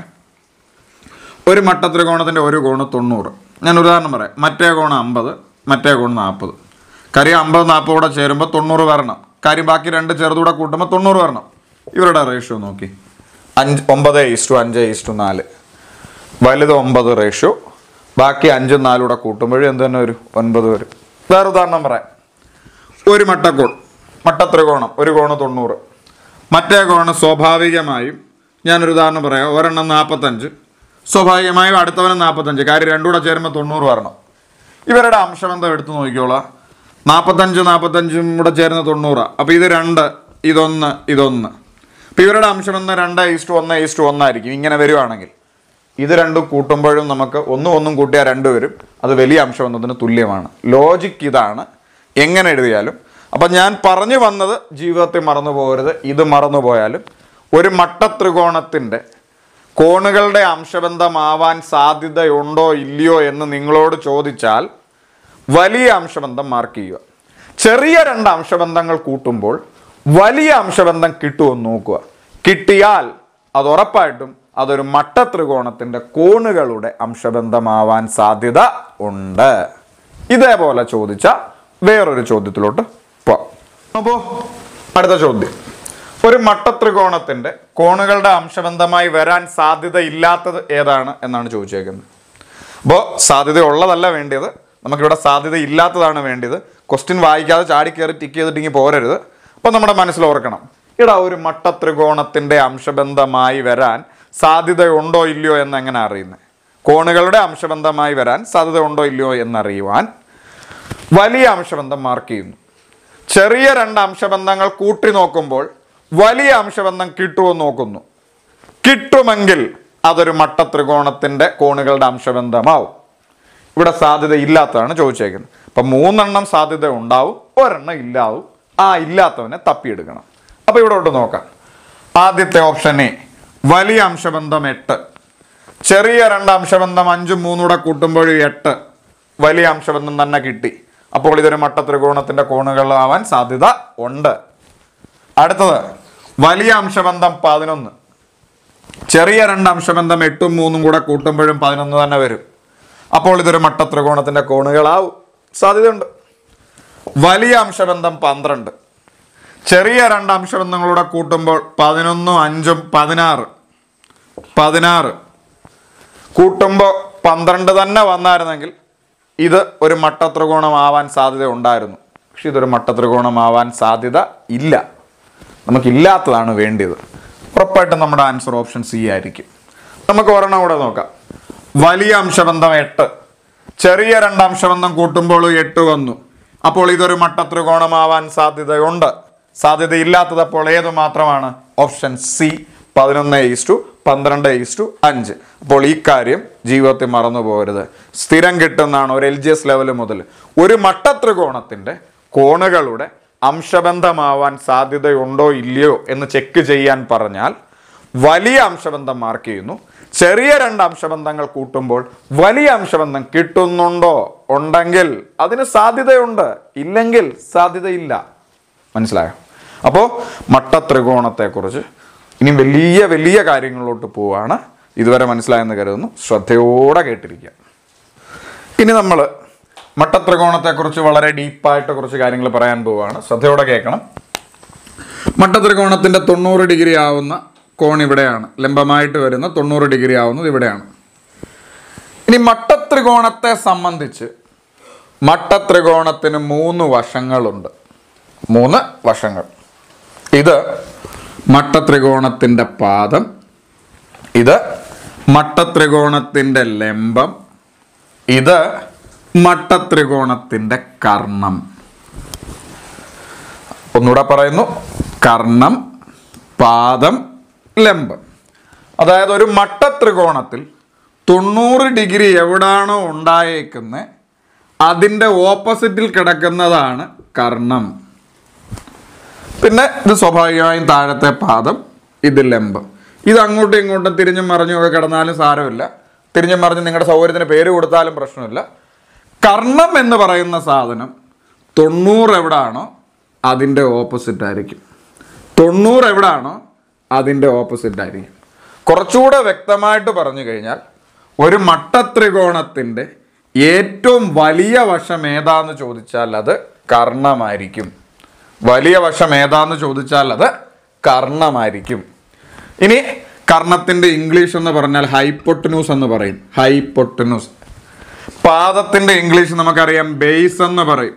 ഒരു മട്ടത്രികോണത്തിന്റെ ഒരു കോണ് തൊണ്ണൂറ് ഞാൻ ഒരു ഉദാഹരണം പറയാം മറ്റേ കോണ് അമ്പത് മറ്റേ കോണ് നാൽപ്പത് കാര്യം അമ്പത് നാൽപ്പത് കൂടെ ചേരുമ്പോൾ തൊണ്ണൂറ് വരണം കാര്യം ബാക്കി രണ്ട് ചെറുതൂടെ കൂട്ടുമ്പോൾ തൊണ്ണൂറ് വരണം ഇവരുടെ റേഷ്യോ നോക്കി അഞ്ച് ഒമ്പത് ഈസ്റ്റു അഞ്ച് ഈസ്റ്റു നാല് വലുത് ഒമ്പത് റേഷ്യോ ബാക്കി അഞ്ചും നാലും കൂടെ കൂട്ടുമ്പോഴും എന്ത് തന്നെ വരും ഒൻപത് വരും വേറെ ഉദാഹരണം പറയാം ഒരു മട്ടക്കോൺ മട്ടത്രികോണം ഒരു കോണ് തൊണ്ണൂറ് മറ്റേ കോണ് സ്വാഭാവികമായും ഞാനൊരു ഉദാഹരണം പറയാം ഒരെണ്ണം നാൽപ്പത്തഞ്ച് സ്വാഭാവികമായും അടുത്തവനും നാൽപ്പത്തഞ്ച് കാര്യം രണ്ടും കൂടെ ചേരുമ്പോൾ തൊണ്ണൂറ് വരണം ഇവരുടെ അംശബന്ധം എടുത്തു നോക്കിക്കോളാം നാൽപ്പത്തഞ്ച് നാൽപ്പത്തഞ്ചും കൂടെ ചേർന്ന് തൊണ്ണൂറാണ് അപ്പോൾ ഇത് രണ്ട് ഇതൊന്ന് ഇതൊന്ന് അപ്പോൾ ഇവരുടെ അംശബന്ധം രണ്ട് ഈസ്റ്റു ഒന്ന് ഈസ്റ്റു ഒന്നായിരിക്കും ഇങ്ങനെ വരുവാണെങ്കിൽ ഇത് രണ്ടും കൂട്ടുമ്പോഴും നമുക്ക് ഒന്നും ഒന്നും കൂട്ടിയാൽ രണ്ട് വരും അത് വലിയ അംശബന്ധത്തിന് തുല്യമാണ് ലോജിക്ക് ഇതാണ് എങ്ങനെ എഴുതിയാലും അപ്പം ഞാൻ പറഞ്ഞു വന്നത് ജീവിതത്തിൽ മറന്നു പോകരുത് ഇത് മറന്നു പോയാലും ഒരു മട്ടത്രികോണത്തിൻ്റെ കോണുകളുടെ അംശബന്ധമാവാൻ സാധ്യതയുണ്ടോ ഇല്ലയോ എന്ന് നിങ്ങളോട് ചോദിച്ചാൽ വലിയ അംശബന്ധം മാർക്ക് ചെയ്യുക ചെറിയ രണ്ട് അംശബന്ധങ്ങൾ കൂട്ടുമ്പോൾ വലിയ അംശബന്ധം കിട്ടുമെന്ന് നോക്കുക കിട്ടിയാൽ അത് ഉറപ്പായിട്ടും അതൊരു മട്ടത്രികോണത്തിന്റെ കോണുകളുടെ അംശബന്ധമാവാൻ സാധ്യത ഉണ്ട് ഇതേപോലെ ചോദിച്ച വേറൊരു ചോദ്യത്തിലോട്ട് പോവാം അപ്പോ അടുത്ത ചോദ്യം ഒരു മട്ടത്രികോണത്തിന്റെ കോണുകളുടെ അംശബന്ധമായി വരാൻ സാധ്യത ഇല്ലാത്തത് ഏതാണ് എന്നാണ് ചോദിച്ചേക്കുന്നത് അപ്പോൾ സാധ്യത ഉള്ളതല്ല വേണ്ടിയത് നമുക്കിവിടെ സാധ്യത ഇല്ലാത്തതാണ് വേണ്ടിയത് ക്വസ്റ്റ്യൻ വായിക്കാതെ ചാടി കയറി ടിക്ക് ചെയ്തിട്ടെങ്കിൽ പോരരുത് അപ്പോൾ നമ്മുടെ മനസ്സിൽ ഓർക്കണം ഇടാ ഒരു മട്ടത്രികോണത്തിന്റെ അംശബന്ധമായി വരാൻ സാധ്യതയുണ്ടോ ഇല്ലയോ എന്ന് എങ്ങനെ അറിയുന്നത് കോണുകളുടെ അംശബന്ധമായി വരാൻ സാധ്യത ഉണ്ടോ ഇല്ലയോ എന്നറിയുവാൻ വലിയ അംശബന്ധം മാർക്ക് ചെയ്യുന്നു ചെറിയ രണ്ട് അംശബന്ധങ്ങൾ കൂട്ടി നോക്കുമ്പോൾ വലിയ അംശബന്ധം കിട്ടുമോ നോക്കുന്നു കിട്ടുമെങ്കിൽ അതൊരു മട്ടത്രികോണത്തിന്റെ കോണുകളുടെ അംശബന്ധമാവും ഇവിടെ സാധ്യത ഇല്ലാത്തതാണ് ചോദിച്ചേക്കുന്നത് അപ്പം മൂന്നെണ്ണം സാധ്യത ഉണ്ടാവും ഒരെണ്ണം ഇല്ലാവും ആ ഇല്ലാത്തവനെ തപ്പിയെടുക്കണം അപ്പോൾ ഇവിടോട്ട് നോക്കാം ആദ്യത്തെ ഓപ്ഷൻ എ വലിയ അംശബന്ധം എട്ട് ചെറിയ രണ്ട് അംശബന്ധം അഞ്ചും മൂന്നൂടെ കൂട്ടുമ്പോഴും എട്ട് വലിയ അംശബന്ധം തന്നെ കിട്ടി അപ്പോൾ ഇതൊരു മട്ടത്രികോണത്തിന്റെ കോണുകളാവാൻ സാധ്യത ഉണ്ട് അടുത്തത് വലിയ അംശബന്ധം പതിനൊന്ന് ചെറിയ രണ്ട് അംശബന്ധം എട്ടും മൂന്നും കൂടെ കൂട്ടുമ്പോഴും പതിനൊന്ന് തന്നെ വരും അപ്പോൾ ഇതൊരു മട്ടത്രികോണത്തിന്റെ കോണുകളാവും സാധ്യതയുണ്ട് വലിയ അംശബന്ധം പന്ത്രണ്ട് ചെറിയ രണ്ട് അംശബന്ധങ്ങളൂടെ കൂട്ടുമ്പോൾ പതിനൊന്നും അഞ്ചും പതിനാറ് പതിനാറ് കൂട്ടുമ്പോൾ പന്ത്രണ്ട് തന്നെ വന്നായിരുന്നെങ്കിൽ ഇത് ഒരു മട്ടത്രികോണമാവാൻ സാധ്യത ഉണ്ടായിരുന്നു പക്ഷെ ഇതൊരു മട്ടത്രികോണമാവാൻ സാധ്യത ഇല്ല നമുക്കില്ലാത്തതാണ് വേണ്ടിയത് ഉറപ്പായിട്ടും നമ്മുടെ ആൻസർ ഓപ്ഷൻ സി ആയിരിക്കും നമുക്ക് ഒരെണ്ണം കൂടെ നോക്കാം വലിയ അംശബന്ധം എട്ട് ചെറിയ രണ്ട് അംശബന്ധം കൂട്ടുമ്പോൾ എട്ട് വന്നു അപ്പോൾ ഇതൊരു മട്ടത്രികോണമാവാൻ സാധ്യതയുണ്ട് സാധ്യതയില്ലാത്തത് അപ്പോൾ ഏത് മാത്രമാണ് ഓപ്ഷൻ സി പതിനൊന്ന് ഈസ്റ്റു പന്ത്രണ്ട് ഈസ്റ്റു അഞ്ച് അപ്പോൾ ഈ കാര്യം ജീവിതത്തിൽ മറന്നു പോകരുത് സ്ഥിരം കിട്ടുന്നതാണ് ഒരു എൽ ജി എസ് ലെവൽ മുതൽ ഒരു മട്ടത്രികോണത്തിൻ്റെ കോണുകളുടെ അംശബന്ധമാവാൻ സാധ്യതയുണ്ടോ ഇല്ലയോ എന്ന് ചെക്ക് ചെയ്യാൻ പറഞ്ഞാൽ വലിയ അംശബന്ധം മാർക്ക് ചെയ്യുന്നു ചെറിയ രണ്ട് അംശബന്ധങ്ങൾ കൂട്ടുമ്പോൾ വലിയ അംശബന്ധം കിട്ടുന്നുണ്ടോ ഉണ്ടെങ്കിൽ അതിന് സാധ്യതയുണ്ട് ഇല്ലെങ്കിൽ സാധ്യതയില്ല മനസ്സിലായോ അപ്പോൾ മട്ടത്രികോണത്തെക്കുറിച്ച് ഇനി വലിയ വലിയ കാര്യങ്ങളിലോട്ട് പോവാണ് ഇതുവരെ മനസ്സിലായെന്ന് കരുതുന്നു ശ്രദ്ധയോടെ കേട്ടിരിക്കുക ഇനി നമ്മൾ മട്ടത്രികോണത്തെക്കുറിച്ച് വളരെ ഡീപ്പായിട്ട് കുറച്ച് കാര്യങ്ങൾ പറയാൻ പോവുകയാണ് ശ്രദ്ധയോടെ കേൾക്കണം മട്ടത്രികോണത്തിൻ്റെ തൊണ്ണൂറ് ഡിഗ്രി ആവുന്ന കോൺ ഇവിടെയാണ് ലംബമായിട്ട് വരുന്ന തൊണ്ണൂറ് ഡിഗ്രി ആവുന്നത് ഇവിടെയാണ് ഇനി മട്ടത്രികോണത്തെ സംബന്ധിച്ച് മട്ടത്രികോണത്തിന് മൂന്ന് വശങ്ങളുണ്ട് മൂന്ന് വശങ്ങൾ ഇത് മട്ടത്രികോണത്തിൻ്റെ പാദം ഇത് മട്ടത്രികോണത്തിൻ്റെ ലംബം ഇത് മട്ടത്രികോണത്തിൻ്റെ കർണം ഒന്നുകൂടെ പറയുന്നു കർണം പാദം ലംബം അതായത് ഒരു മട്ടത്രികോണത്തിൽ തൊണ്ണൂറ് ഡിഗ്രി എവിടാണോ ഉണ്ടായേക്കുന്നത് അതിൻ്റെ ഓപ്പോസിറ്റിൽ കിടക്കുന്നതാണ് കർണം പിന്നെ ഇത് സ്വാഭാവികമായും താഴത്തെ പാദം ഇത് ലംബം ഇത് അങ്ങോട്ടും ഇങ്ങോട്ടും തിരിഞ്ഞും മറിഞ്ഞും ഒക്കെ കിടന്നാലും സാരമില്ല തിരിഞ്ഞും മറിഞ്ഞും നിങ്ങളുടെ സൗകര്യത്തിന് പേര് കൊടുത്താലും പ്രശ്നമില്ല കർണം എന്ന് പറയുന്ന സാധനം തൊണ്ണൂറ് എവിടാണോ അതിൻ്റെ ഓപ്പോസിറ്റ് ആയിരിക്കും തൊണ്ണൂറ് എവിടാണോ അതിൻ്റെ ഓപ്പോസിറ്റ് ആയിരിക്കും കുറച്ചുകൂടെ വ്യക്തമായിട്ട് പറഞ്ഞു കഴിഞ്ഞാൽ ഒരു മട്ടത്രികോണത്തിൻ്റെ ഏറ്റവും വലിയ വശം ഏതാന്ന് ചോദിച്ചാൽ അത് കർണമായിരിക്കും വലിയ വശം ഏതാന്ന് ചോദിച്ചാൽ അത് കർണമായിരിക്കും ഇനി കർണത്തിന്റെ ഇംഗ്ലീഷ് എന്ന് പറഞ്ഞാൽ ഹൈപ്പൊട്ടനൂസ് എന്ന് പറയും ഹൈപ്പൊട്ടനൂസ് പാദത്തിന്റെ ഇംഗ്ലീഷ് നമുക്കറിയാം ബേസ് എന്ന് പറയും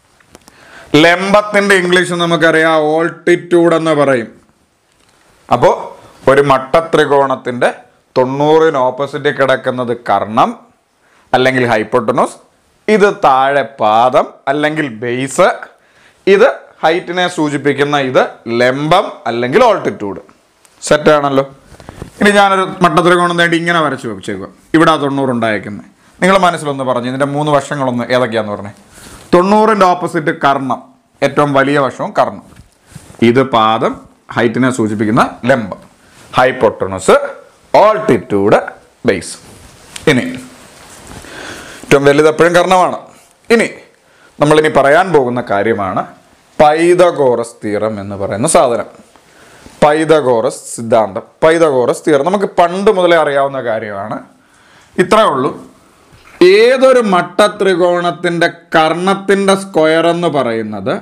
ലംബത്തിന്റെ ഇംഗ്ലീഷ് നമുക്കറിയാം ഓൾട്ടിറ്റ്യൂഡ് എന്ന് പറയും അപ്പോൾ ഒരു മട്ടത്രികോണത്തിന്റെ തൊണ്ണൂറിന് ഓപ്പോസിറ്റ് കിടക്കുന്നത് കർണം അല്ലെങ്കിൽ ഹൈപ്പൊട്ടനോസ് ഇത് താഴെ പാദം അല്ലെങ്കിൽ ബേസ് ഇത് ഹൈറ്റിനെ സൂചിപ്പിക്കുന്ന ഇത് ലംബം അല്ലെങ്കിൽ ഓൾട്ടിറ്റ്യൂഡ് സെറ്റ് ആണല്ലോ ഇനി ഞാനൊരു മട്ടത്രികോണം വേണ്ടി ഇങ്ങനെ വരച്ചു വെച്ചേക്കുക ഇവിടെ ആ തൊണ്ണൂറ് ഉണ്ടായേക്കുന്നത് നിങ്ങൾ മനസ്സിലൊന്ന് പറഞ്ഞു ഇതിൻ്റെ മൂന്ന് വശങ്ങളൊന്ന് ഏതൊക്കെയാന്ന് പറഞ്ഞേ തൊണ്ണൂറിൻ്റെ ഓപ്പോസിറ്റ് കർണം ഏറ്റവും വലിയ വശവും കർണം ഇത് പാദം ഹൈറ്റിനെ സൂചിപ്പിക്കുന്ന ലംബം ഹൈപ്പൊട്ടണസ് ഓൾട്ടിറ്റ്യൂഡ് ബേസ് ഇനി ഏറ്റവും വലുത് എപ്പോഴും കർണമാണ് ഇനി നമ്മളിനി പറയാൻ പോകുന്ന കാര്യമാണ് പൈതഗോറസ് തീറം എന്ന് പറയുന്ന സാധനം പൈതഗോറസ് സിദ്ധാന്തം പൈതഗോറസ് തീറം നമുക്ക് പണ്ട് മുതലേ അറിയാവുന്ന കാര്യമാണ് ഇത്രേ ഉള്ളൂ ഏതൊരു മട്ടത്രികോണത്തിന്റെ കർണത്തിന്റെ സ്ക്വയർ എന്ന് പറയുന്നത്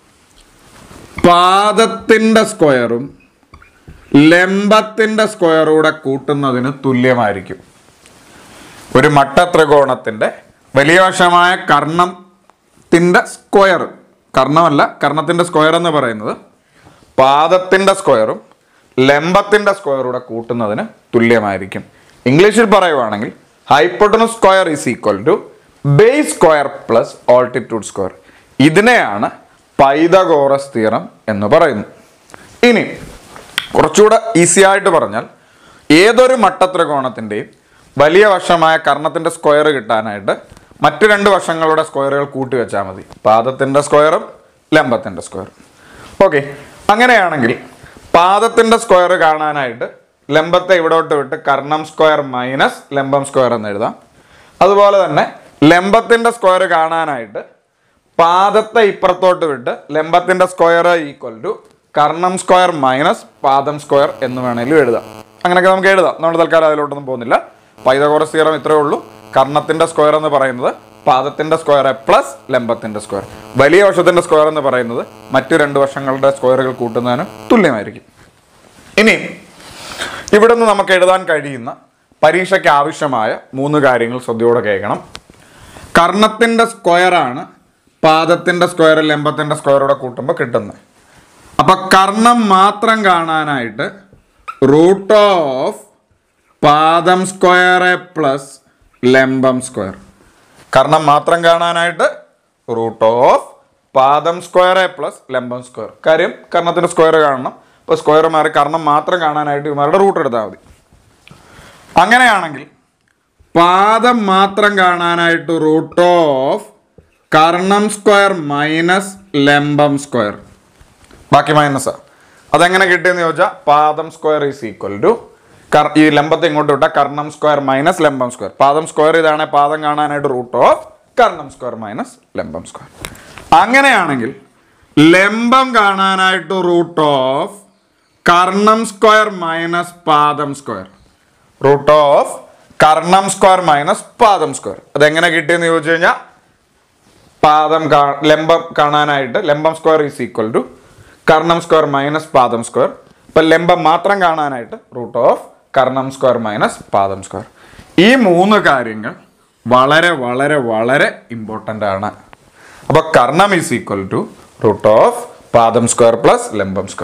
പാദത്തിന്റെ സ്ക്വയറും ലംബത്തിന്റെ സ്ക്വയറൂടെ കൂട്ടുന്നതിന് തുല്യമായിരിക്കും ഒരു മട്ടത്രികോണത്തിന്റെ വലിയ വശമായ കർണത്തിന്റെ സ്ക്വയർ കർണമല്ല കർണത്തിന്റെ സ്ക്വയർ എന്ന് പറയുന്നത് പാദത്തിന്റെ സ്ക്വയറും ലംബത്തിന്റെ സ്ക്വയറൂടെ കൂട്ടുന്നതിന് തുല്യമായിരിക്കും ഇംഗ്ലീഷിൽ പറയുവാണെങ്കിൽ hypotenuse square is equal to base square plus altitude square ഇതിനെയാണ് പൈതഗോറസ് തീറം എന്ന് പറയുന്നു ഇനി കുറച്ചുകൂടെ ഈസി ആയിട്ട് പറഞ്ഞാൽ ഏതൊരു മട്ടത്രികോണത്തിൻ്റെയും വലിയ വശമായ കർണത്തിൻ്റെ സ്ക്വയർ കിട്ടാനായിട്ട് മറ്റു രണ്ട് വശങ്ങളുടെ സ്ക്വയറുകൾ കൂട്ടി വെച്ചാൽ മതി പാദത്തിൻ്റെ സ്ക്വയറും ലംബത്തിൻ്റെ സ്ക്വയറും ഓക്കെ അങ്ങനെയാണെങ്കിൽ പാദത്തിൻ്റെ സ്ക്വയർ കാണാനായിട്ട് ലംബത്തെ ഇവിടോട്ട് വിട്ട് കർണം സ്ക്വയർ മൈനസ് ലംബം സ്ക്വയർ എന്ന് എഴുതാം അതുപോലെ തന്നെ ലംബത്തിൻ്റെ സ്ക്വയർ കാണാനായിട്ട് പാദത്തെ ഇപ്പുറത്തോട്ട് വിട്ട് ലംബത്തിന്റെ സ്ക്വയർ ഈക്വൽ ടു കർണം സ്ക്വയർ മൈനസ് പാദം സ്ക്വയർ എന്ന് വേണേലും എഴുതാം അങ്ങനെയൊക്കെ നമുക്ക് എഴുതാം നമ്മൾ തൽക്കാലം അതിലോട്ടൊന്നും പോകുന്നില്ല പൈതകോറസ് തീറം ഇത്രേ ഉള്ളൂ കർണത്തിന്റെ സ്ക്വയർ എന്ന് പറയുന്നത് പാദത്തിന്റെ സ്ക്വയർ പ്ലസ് ലംബത്തിന്റെ സ്ക്വയർ വലിയ വശത്തിന്റെ സ്ക്വയർ എന്ന് പറയുന്നത് മറ്റു രണ്ട് വശങ്ങളുടെ സ്ക്വയറുകൾ കൂട്ടുന്നതിന് തുല്യമായിരിക്കും ഇനി ഇവിടുന്ന് നമുക്ക് എഴുതാൻ കഴിയുന്ന പരീക്ഷയ്ക്ക് ആവശ്യമായ മൂന്ന് കാര്യങ്ങൾ ശ്രദ്ധയോടെ കേൾക്കണം കർണത്തിന്റെ സ്ക്വയറാണ് പാദത്തിന്റെ സ്ക്വയർ ലംബത്തിന്റെ സ്ക്വയറോടെ കൂട്ടുമ്പോൾ കിട്ടുന്നത് അപ്പൊ കർണം മാത്രം കാണാനായിട്ട് റൂട്ട് ഓഫ് പാദം സ്ക്വയർ പ്ലസ് ലംബം സ്ക്വയർ കർണം മാത്രം കാണാനായിട്ട് റൂട്ട് ഓഫ് പാദം സ്ക്വയർ പ്ലസ് ലംബം സ്ക്വയർ കാര്യം കർണത്തിന്റെ സ്ക്വയർ കാണണം അപ്പോൾ സ്ക്വയർ മാറി കർണം മാത്രം കാണാനായിട്ട് ഇവന്മാരുടെ റൂട്ട് എടുത്താൽ മതി അങ്ങനെയാണെങ്കിൽ പാദം മാത്രം കാണാനായിട്ട് റൂട്ട് ഓഫ് കർണം സ്ക്വയർ മൈനസ് ലംബം സ്ക്വയർ ബാക്കി മൈനസാ അതെങ്ങനെ കിട്ടിയെന്ന് ചോദിച്ചാൽ പാദം സ്ക്വയർ ഈസ് ഈക്വൽ ടു ഈ ലംബത്തെ ഇങ്ങോട്ട് വിട്ടാൽ കർണം സ്ക്വയർ മൈനസ് ലംബം സ്ക്വയർ പാദം സ്ക്വയർ ഇതാണ് പാദം കാണാനായിട്ട് റൂട്ട് ഓഫ് കർണം സ്ക്വയർ മൈനസ് ലംബം സ്ക്വയർ അങ്ങനെയാണെങ്കിൽ ലംബം കാണാനായിട്ട് റൂട്ട് ഓഫ് കർണം സ്ക്വയർ മൈനസ് പാദം സ്ക്വയർ റൂട്ട് ഓഫ് കർണം സ്ക്വയർ മൈനസ് പാദം സ്ക്വയർ അതെങ്ങനെ കിട്ടിയെന്ന് ചോദിച്ചു കഴിഞ്ഞാൽ പാദം കാ ലംബം കാണാനായിട്ട് ലംബം സ്ക്വയർ ഈസ് ഈക്വൽ ടു കർണം സ്ക്വയർ മൈനസ് പാദം സ്ക്വയർ ഇപ്പം ലംബം മാത്രം കാണാനായിട്ട് റൂട്ട് ഓഫ് കർണം സ്ക്വയർ മൈനസ് പാദം സ്ക്വയർ ഈ മൂന്ന് കാര്യങ്ങൾ വളരെ വളരെ വളരെ ഇമ്പോർട്ടൻ്റ് ആണ് അപ്പോൾ കർണം is equal to root of പാദം സ്ക്വയർ പ്ലസ് ലംബം സ്ക്വയർ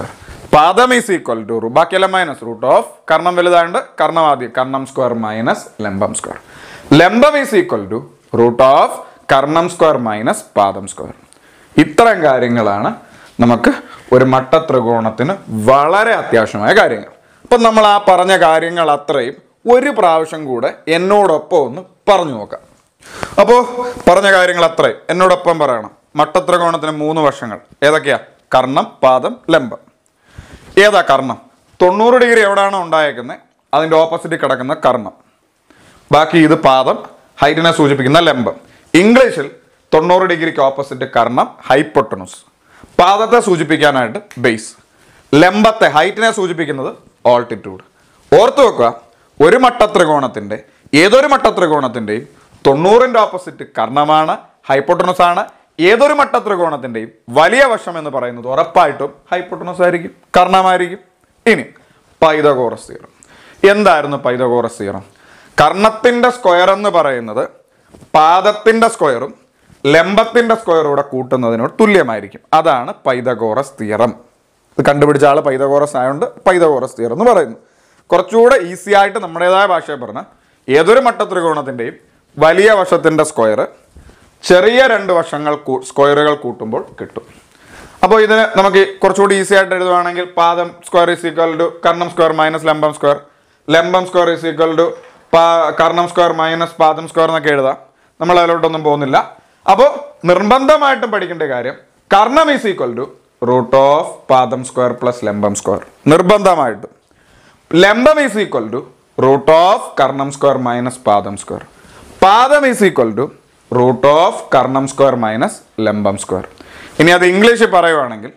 പാദം ഈസ് ഈക്വൽ ടു ബാക്കിയെല്ലാം മൈനസ് റൂട്ട് ഓഫ് കർണം വലുതാണ്ട് കർണം ആദ്യം കർണം സ്ക്വയർ മൈനസ് ലംബം സ്ക്വയർ ലംബം is equal to root of കർണം സ്ക്വയർ മൈനസ് പാദം സ്ക്വയർ ഇത്തരം കാര്യങ്ങളാണ് നമുക്ക് ഒരു മട്ട ത്രികോണത്തിന് വളരെ അത്യാവശ്യമായ കാര്യങ്ങൾ അപ്പം നമ്മൾ ആ പറഞ്ഞ കാര്യങ്ങൾ അത്രയും ഒരു പ്രാവശ്യം കൂടെ എന്നോടൊപ്പം ഒന്ന് പറഞ്ഞു നോക്കാം അപ്പോൾ പറഞ്ഞ കാര്യങ്ങൾ അത്രയും എന്നോടൊപ്പം പറയണം മട്ടത്രികോണത്തിന് മൂന്ന് വശങ്ങൾ ഏതൊക്കെയാ കർണം പാദം ലംബം ഏതാ കർണം തൊണ്ണൂറ് ഡിഗ്രി എവിടെയാണോ ഉണ്ടായേക്കുന്നത് അതിൻ്റെ ഓപ്പോസിറ്റ് കിടക്കുന്ന കർണം ബാക്കി ഇത് പാദം ഹൈറ്റിനെ സൂചിപ്പിക്കുന്ന ലംബം ഇംഗ്ലീഷിൽ തൊണ്ണൂറ് ഡിഗ്രിക്ക് ഓപ്പോസിറ്റ് കർണം ഹൈപ്പൊട്ടണസ് പാദത്തെ സൂചിപ്പിക്കാനായിട്ട് ബേസ് ലംബത്തെ ഹൈറ്റിനെ സൂചിപ്പിക്കുന്നത് ഓൾട്ടിറ്റ്യൂഡ് ഓർത്തു വെക്കുക ഒരു മട്ടത്രികോണത്തിൻ്റെ ഏതൊരു മട്ടത്രികോണത്തിൻ്റെയും തൊണ്ണൂറിൻ്റെ ഓപ്പോസിറ്റ് കർണമാണ് ഹൈപ്പൊട്ടണസ് ആണ് ഏതൊരു മട്ടത്രികോണത്തിൻ്റെയും വലിയ വശം എന്ന് പറയുന്നത് ഉറപ്പായിട്ടും ഹൈപ്പൊട്ടണസ് ആയിരിക്കും കർണമായിരിക്കും ഇനി പൈതകോറസ് തീറം എന്തായിരുന്നു പൈതകോറസ് തീറം കർണത്തിൻ്റെ സ്ക്വയർ എന്ന് പറയുന്നത് പാദത്തിൻ്റെ സ്ക്വയറും ലംബത്തിൻ്റെ സ്ക്വയറും കൂടെ കൂട്ടുന്നതിനോട് തുല്യമായിരിക്കും അതാണ് പൈതകോറസ് തീറം ഇത് കണ്ടുപിടിച്ച ആൾ പൈതകോറസ് ആയതുകൊണ്ട് പൈതകോറസ് തീറം എന്ന് പറയുന്നു കുറച്ചുകൂടെ ഈസി ആയിട്ട് നമ്മുടേതായ ഭാഷയിൽ പറഞ്ഞാൽ ഏതൊരു മട്ടത്രികോണത്തിൻ്റെയും വലിയ വശത്തിൻ്റെ സ്ക്വയർ ചെറിയ രണ്ട് വശങ്ങൾ കൂ- സ്ക്വയറുകൾ കൂട്ടുമ്പോൾ കിട്ടും അപ്പോൾ ഇതിന് നമുക്ക് കുറച്ചുകൂടി ഈസി ആയിട്ട് എഴുതുവാണെങ്കിൽ പാദം സ്ക്വയർ ഈസ് ഈക്വൽ ടു കർണം സ്ക്വയർ മൈനസ് ലംബം സ്ക്വയർ ലംബം സ്ക്വയർ ഈസ് ഈക്വൽ ടു കർണം സ്ക്വയർ മൈനസ് പാദം സ്ക്വയർ എന്നൊക്കെ എഴുതാം നമ്മൾ അതിലോട്ടൊന്നും പോകുന്നില്ല അപ്പോൾ നിർബന്ധമായിട്ടും പഠിക്കേണ്ട കാര്യം കർണം is equal to root of പാദം സ്ക്വയർ പ്ലസ് ലംബം സ്ക്വയർ നിർബന്ധമായിട്ടും ലംബം is equal to root of കർണം സ്ക്വയർ മൈനസ് പാദം സ്ക്വയർ പാദം is equal to root of കർണം സ്ക്വയർ മൈനസ് ലംബം സ്ക്വയർ ഇനി അത് ഇംഗ്ലീഷിൽ പറയുവാണെങ്കിൽ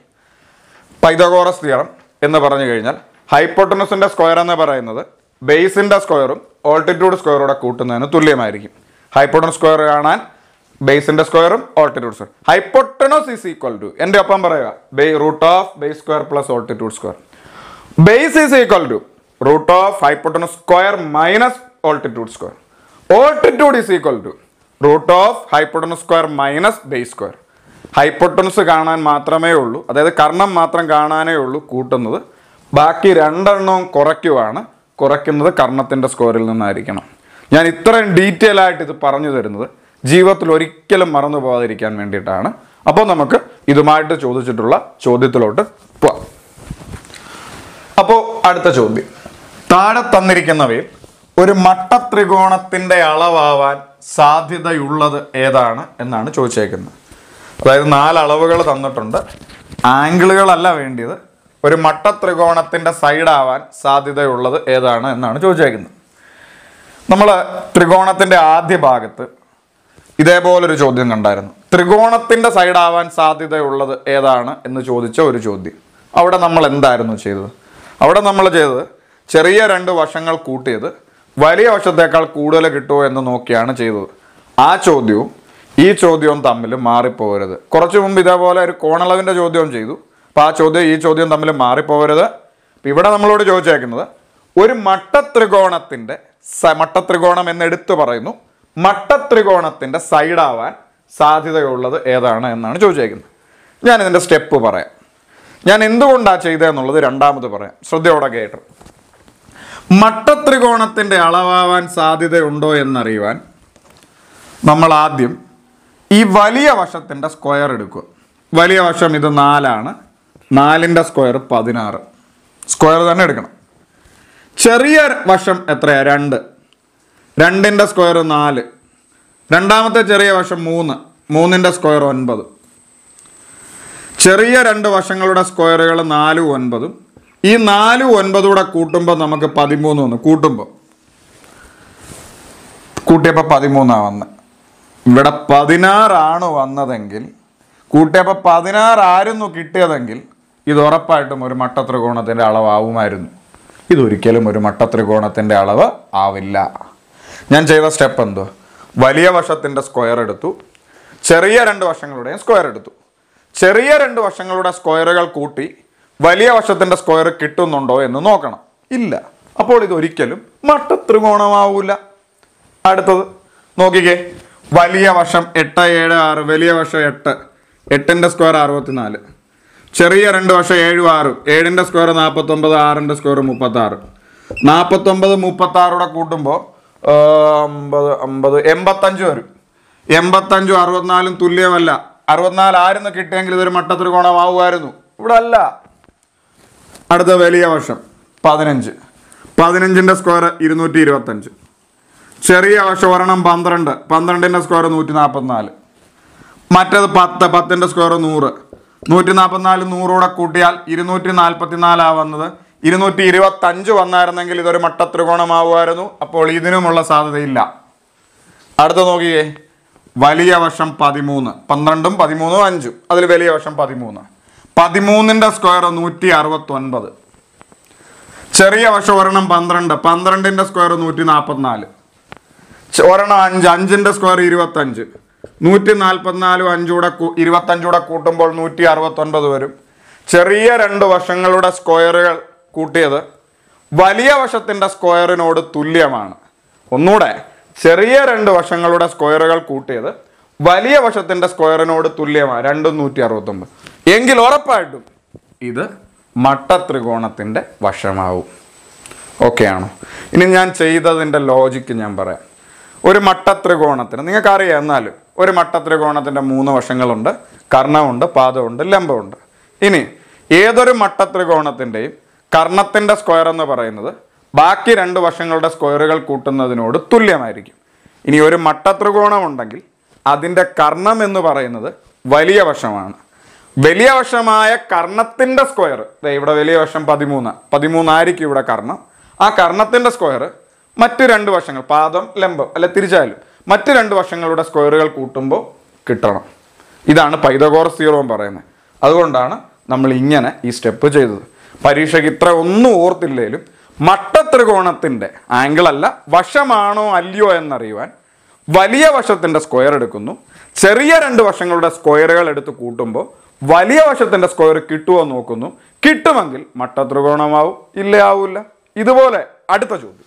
പൈതഗോറസ് തിയറം എന്ന് പറഞ്ഞു കഴിഞ്ഞാൽ ഹൈപ്പോട്ടനസിന്റെ സ്ക്വയർ എന്ന് പറയുന്നത് ബേസിന്റെ സ്ക്വയറും ഓൾട്ടിറ്റ്യൂഡ് സ്ക്വയറൂടെ കൂട്ടുന്നതിന് തുല്യമായിരിക്കും ഹൈപ്പോട്ടനസ് സ്ക്വയർ കാണാൻ ബേസിന്റെ സ്ക്വയറും altitude square hypotenuse is equal to എൻ്റെ ഒപ്പം പറയുക ബേ root of base square plus altitude square base is equal to root of hypotenuse square minus altitude square altitude is equal to root of hypotenuse square minus base square hypotenuse കാണാൻ മാത്രമേ ഉള്ളൂ അതായത് കർണം മാത്രം കാണാനേ ഉള്ളൂ കൂട്ടുന്നത് ബാക്കി രണ്ടെണ്ണവും കുറയ്ക്കുവാണ് കുറയ്ക്കുന്നത് കർണത്തിൻ്റെ സ്കോറിൽ നിന്നായിരിക്കണം ഞാൻ ഇത്രയും ഡീറ്റെയിൽ ആയിട്ട് ഇത് പറഞ്ഞു തരുന്നത് ജീവിതത്തിൽ ഒരിക്കലും മറന്നു പോകാതിരിക്കാൻ വേണ്ടിയിട്ടാണ് അപ്പോൾ നമുക്ക് ഇതുമായിട്ട് ചോദിച്ചിട്ടുള്ള ചോദ്യത്തിലോട്ട് പോവാം അപ്പോൾ അടുത്ത ചോദ്യം താഴെ തന്നിരിക്കുന്നവയിൽ ഒരു മട്ടത്രികോണത്തിന്റെ അളവാവാൻ സാധ്യതയുള്ളത് ഏതാണ് എന്നാണ് ചോദിച്ചേക്കുന്നത് അതായത് നാല് അളവുകൾ തന്നിട്ടുണ്ട് ആംഗിളുകളല്ല വേണ്ടിയത് ഒരു മട്ടത്രികോണത്തിന്റെ സൈഡാവാൻ സാധ്യതയുള്ളത് ഏതാണ് എന്നാണ് ചോദിച്ചേക്കുന്നത് നമ്മൾ ത്രികോണത്തിന്റെ ആദ്യ ഭാഗത്ത് ഇതേപോലൊരു ചോദ്യം കണ്ടായിരുന്നു ത്രികോണത്തിന്റെ സൈഡാവാൻ സാധ്യതയുള്ളത് ഏതാണ് എന്ന് ചോദിച്ച ഒരു ചോദ്യം അവിടെ നമ്മൾ എന്തായിരുന്നു ചെയ്തത് അവിടെ നമ്മൾ ചെയ്തത് ചെറിയ രണ്ട് വശങ്ങൾ കൂട്ടിയത് വലിയ വശത്തേക്കാൾ കൂടുതൽ കിട്ടുമോ എന്ന് നോക്കിയാണ് ചെയ്തത് ആ ചോദ്യവും ഈ ചോദ്യവും തമ്മിൽ മാറിപ്പോകരുത് കുറച്ച് മുമ്പ് ഇതേപോലെ ഒരു കോണളവിൻ്റെ ചോദ്യവും ചെയ്തു അപ്പോൾ ആ ചോദ്യം ഈ ചോദ്യം തമ്മിൽ മാറിപ്പോകരുത് ഇപ്പം ഇവിടെ നമ്മളോട് ചോദിച്ചേക്കുന്നത് ഒരു മട്ടത്രികോണത്തിൻ്റെ സ- മട്ടത്രികോണം എന്ന് എടുത്തു പറയുന്നു മട്ടത്രികോണത്തിൻ്റെ സൈഡാവാൻ സാധ്യതയുള്ളത് ഏതാണ് എന്നാണ് ചോദിച്ചേക്കുന്നത് ഞാൻ ഇതിൻ്റെ സ്റ്റെപ്പ് പറയാം ഞാൻ എന്തുകൊണ്ടാണ് ചെയ്തതെന്നുള്ളത് രണ്ടാമത് പറയാം ശ്രദ്ധയോടെ കേട്ടു മട്ടത്രികോണത്തിൻ്റെ അളവാവാൻ സാധ്യതയുണ്ടോ എന്നറിയുവാൻ നമ്മൾ ആദ്യം ഈ വലിയ വശത്തിൻ്റെ സ്ക്വയർ എടുക്കുക വലിയ വശം ഇത് നാലാണ് നാലിൻ്റെ സ്ക്വയർ പതിനാറ് സ്ക്വയർ തന്നെ എടുക്കണം ചെറിയ വശം എത്രയാ രണ്ട് രണ്ടിൻ്റെ സ്ക്വയർ നാല് രണ്ടാമത്തെ ചെറിയ വശം മൂന്ന് മൂന്നിൻ്റെ സ്ക്വയർ ഒൻപത് ചെറിയ രണ്ട് വശങ്ങളുടെ സ്ക്വയറുകൾ നാലും ഒൻപതും ഈ നാലും ഒൻപതും കൂടെ കൂട്ടുമ്പോൾ നമുക്ക് പതിമൂന്ന് വന്നു കൂട്ടുമ്പോൾ കൂട്ടിയപ്പോൾ പതിമൂന്നാണ് വന്നത് ഇവിടെ പതിനാറാണ് വന്നതെങ്കിൽ കൂട്ടിയപ്പോൾ പതിനാറായിരുന്നു കിട്ടിയതെങ്കിൽ ഇത് ഉറപ്പായിട്ടും ഒരു മട്ടത്രികോണത്തിൻ്റെ അളവാവുമായിരുന്നു ഇതൊരിക്കലും ഒരു മട്ടത്രികോണത്തിൻ്റെ അളവ് ആവില്ല ഞാൻ ചെയ്ത സ്റ്റെപ്പ് എന്തോ വലിയ വശത്തിൻ്റെ സ്ക്വയർ എടുത്തു ചെറിയ രണ്ട് വശങ്ങളുടെയും സ്ക്വയർ എടുത്തു ചെറിയ രണ്ട് വശങ്ങളുടെ സ്ക്വയറുകൾ കൂട്ടി വലിയ വശത്തിൻ്റെ സ്ക്വയർ കിട്ടുന്നുണ്ടോ എന്ന് നോക്കണം ഇല്ല അപ്പോൾ ഇത് ഒരിക്കലും മട്ടത്രികോണമാവൂല അടുത്തത് നോക്കിക്കേ വലിയ വശം എട്ട് ഏഴ് ആറ് വലിയ വശം എട്ട് എട്ടിൻ്റെ സ്ക്വയർ അറുപത്തിനാല് ചെറിയ രണ്ട് വശം ഏഴും ആറും ഏഴിൻ്റെ സ്ക്വയർ നാൽപ്പത്തൊമ്പത് ആറിൻ്റെ സ്ക്വയർ മുപ്പത്താറ് നാൽപ്പത്തൊമ്പത് മുപ്പത്താറൂടെ കൂട്ടുമ്പോൾ അമ്പത് അമ്പത് എൺപത്തഞ്ച് വരും എൺപത്തഞ്ചും അറുപത്തിനാലും തുല്യമല്ല അറുപത്തിനാല് ആരെന്ന് കിട്ടിയെങ്കിൽ ഇതൊരു മട്ടത്രികോണമാവുമായിരുന്നു ഇവിടെ അല്ല അടുത്ത വലിയ വശം പതിനഞ്ച് പതിനഞ്ചിൻ്റെ സ്ക്വയർ ഇരുന്നൂറ്റി ഇരുപത്തഞ്ച് ചെറിയ വശം ഒരെണ്ണം പന്ത്രണ്ട് പന്ത്രണ്ടിൻ്റെ സ്ക്വയർ നൂറ്റി നാൽപ്പത്തിനാല് മറ്റേത് പത്ത് പത്തിൻ്റെ സ്ക്വയർ നൂറ് നൂറ്റി നാൽപ്പത്തിനാല് നൂറൂടെ കൂട്ടിയാൽ ഇരുന്നൂറ്റി നാൽപ്പത്തി നാലാ വന്നത് ഇരുന്നൂറ്റി ഇരുപത്തഞ്ച് വന്നായിരുന്നെങ്കിൽ ഇതൊരു മട്ടത്രികോണമാവുമായിരുന്നു അപ്പോൾ ഇതിനുമുള്ള സാധ്യതയില്ല അടുത്ത നോക്കിയേ വലിയ വശം പതിമൂന്ന് പന്ത്രണ്ടും പതിമൂന്നും അഞ്ചും അതിൽ വലിയ വശം പതിമൂന്ന് പതിമൂന്നിൻ്റെ സ്ക്വയർ നൂറ്റി അറുപത്തൊൻപത് ചെറിയ വശം ഒരെണ്ണം പന്ത്രണ്ട് പന്ത്രണ്ടിൻ്റെ സ്ക്വയർ നൂറ്റി നാൽപ്പത്തിനാല് ച- ഒരെണ്ണം അഞ്ച് അഞ്ചിൻ്റെ സ്ക്വയർ ഇരുപത്തഞ്ച് നൂറ്റി നാൽപ്പത്തിനാലും അഞ്ചൂടെ കൂ- ഇരുപത്തഞ്ചൂടെ കൂട്ടുമ്പോൾ നൂറ്റി അറുപത്തൊൻപത് വരും ചെറിയ രണ്ട് വശങ്ങളുടെ സ്ക്വയറുകൾ കൂട്ടിയത് വലിയ വശത്തിൻ്റെ സ്ക്വയറിനോട് തുല്യമാണ് ഒന്നുകൂടെ ചെറിയ രണ്ട് വശങ്ങളുടെ സ്ക്വയറുകൾ കൂട്ടിയത് വലിയ വശത്തിൻ്റെ സ്ക്വയറിനോട് തുല്യമാണ് രണ്ടും നൂറ്റി അറുപത്തൊമ്പത് എങ്കിൽ ഉറപ്പായിട്ടും ഇത് മട്ടത്രികോണത്തിൻ്റെ വശമാവും ഓക്കെ ആണോ ഇനി ഞാൻ ചെയ്തതിൻ്റെ ലോജിക്ക് ഞാൻ പറയാം ഒരു മട്ടത്രികോണത്തിന് നിങ്ങൾക്കറിയാം എന്നാലും ഒരു മട്ടത്രികോണത്തിൻ്റെ മൂന്ന് വശങ്ങളുണ്ട് കർണമുണ്ട് പാദമുണ്ട് ലംബമുണ്ട് ഇനി ഏതൊരു മട്ടത്രികോണത്തിൻ്റെയും കർണത്തിൻ്റെ സ്ക്വയർ എന്ന് പറയുന്നത് ബാക്കി രണ്ട് വശങ്ങളുടെ സ്ക്വയറുകൾ കൂട്ടുന്നതിനോട് തുല്യമായിരിക്കും ഇനി ഒരു മട്ടത്രികോണം ഉണ്ടെങ്കിൽ അതിൻ്റെ കർണം എന്ന് പറയുന്നത് വലിയ വശമാണ് വലിയ വശമായ കർണത്തിൻ്റെ സ്ക്വയർ ഇവിടെ വലിയ വശം പതിമൂന്ന് പതിമൂന്നായിരിക്കും ഇവിടെ കർണം ആ കർണത്തിൻ്റെ സ്ക്വയർ മറ്റ് രണ്ട് വശങ്ങൾ പാദം ലംബം അല്ലെ തിരിച്ചായാലും മറ്റ് രണ്ട് വശങ്ങളുടെ സ്ക്വയറുകൾ കൂട്ടുമ്പോൾ കിട്ടണം ഇതാണ് പൈതഗോറസ് തിയറം പറയുന്നത് അതുകൊണ്ടാണ് നമ്മൾ ഇങ്ങനെ ഈ സ്റ്റെപ്പ് ചെയ്തത് പരീക്ഷയ്ക്ക് ഇത്ര ഒന്നും ഓർത്തില്ലേലും മട്ടത്രികോണത്തിൻ്റെ ആംഗിൾ അല്ല വശമാണോ അല്ലയോ എന്നറിയുവാൻ വലിയ വശത്തിൻ്റെ സ്ക്വയർ എടുക്കുന്നു ചെറിയ രണ്ട് വശങ്ങളുടെ സ്ക്വയറുകൾ എടുത്ത് കൂട്ടുമ്പോൾ വലിയ വശത്തിൻ്റെ സ്ക്വയർ കിട്ടുമോ എന്ന് നോക്കുന്നു കിട്ടുമെങ്കിൽ മട്ടത്രികോണമാവും ഇല്ല ആവില്ല ഇതുപോലെ അടുത്ത ചോദ്യം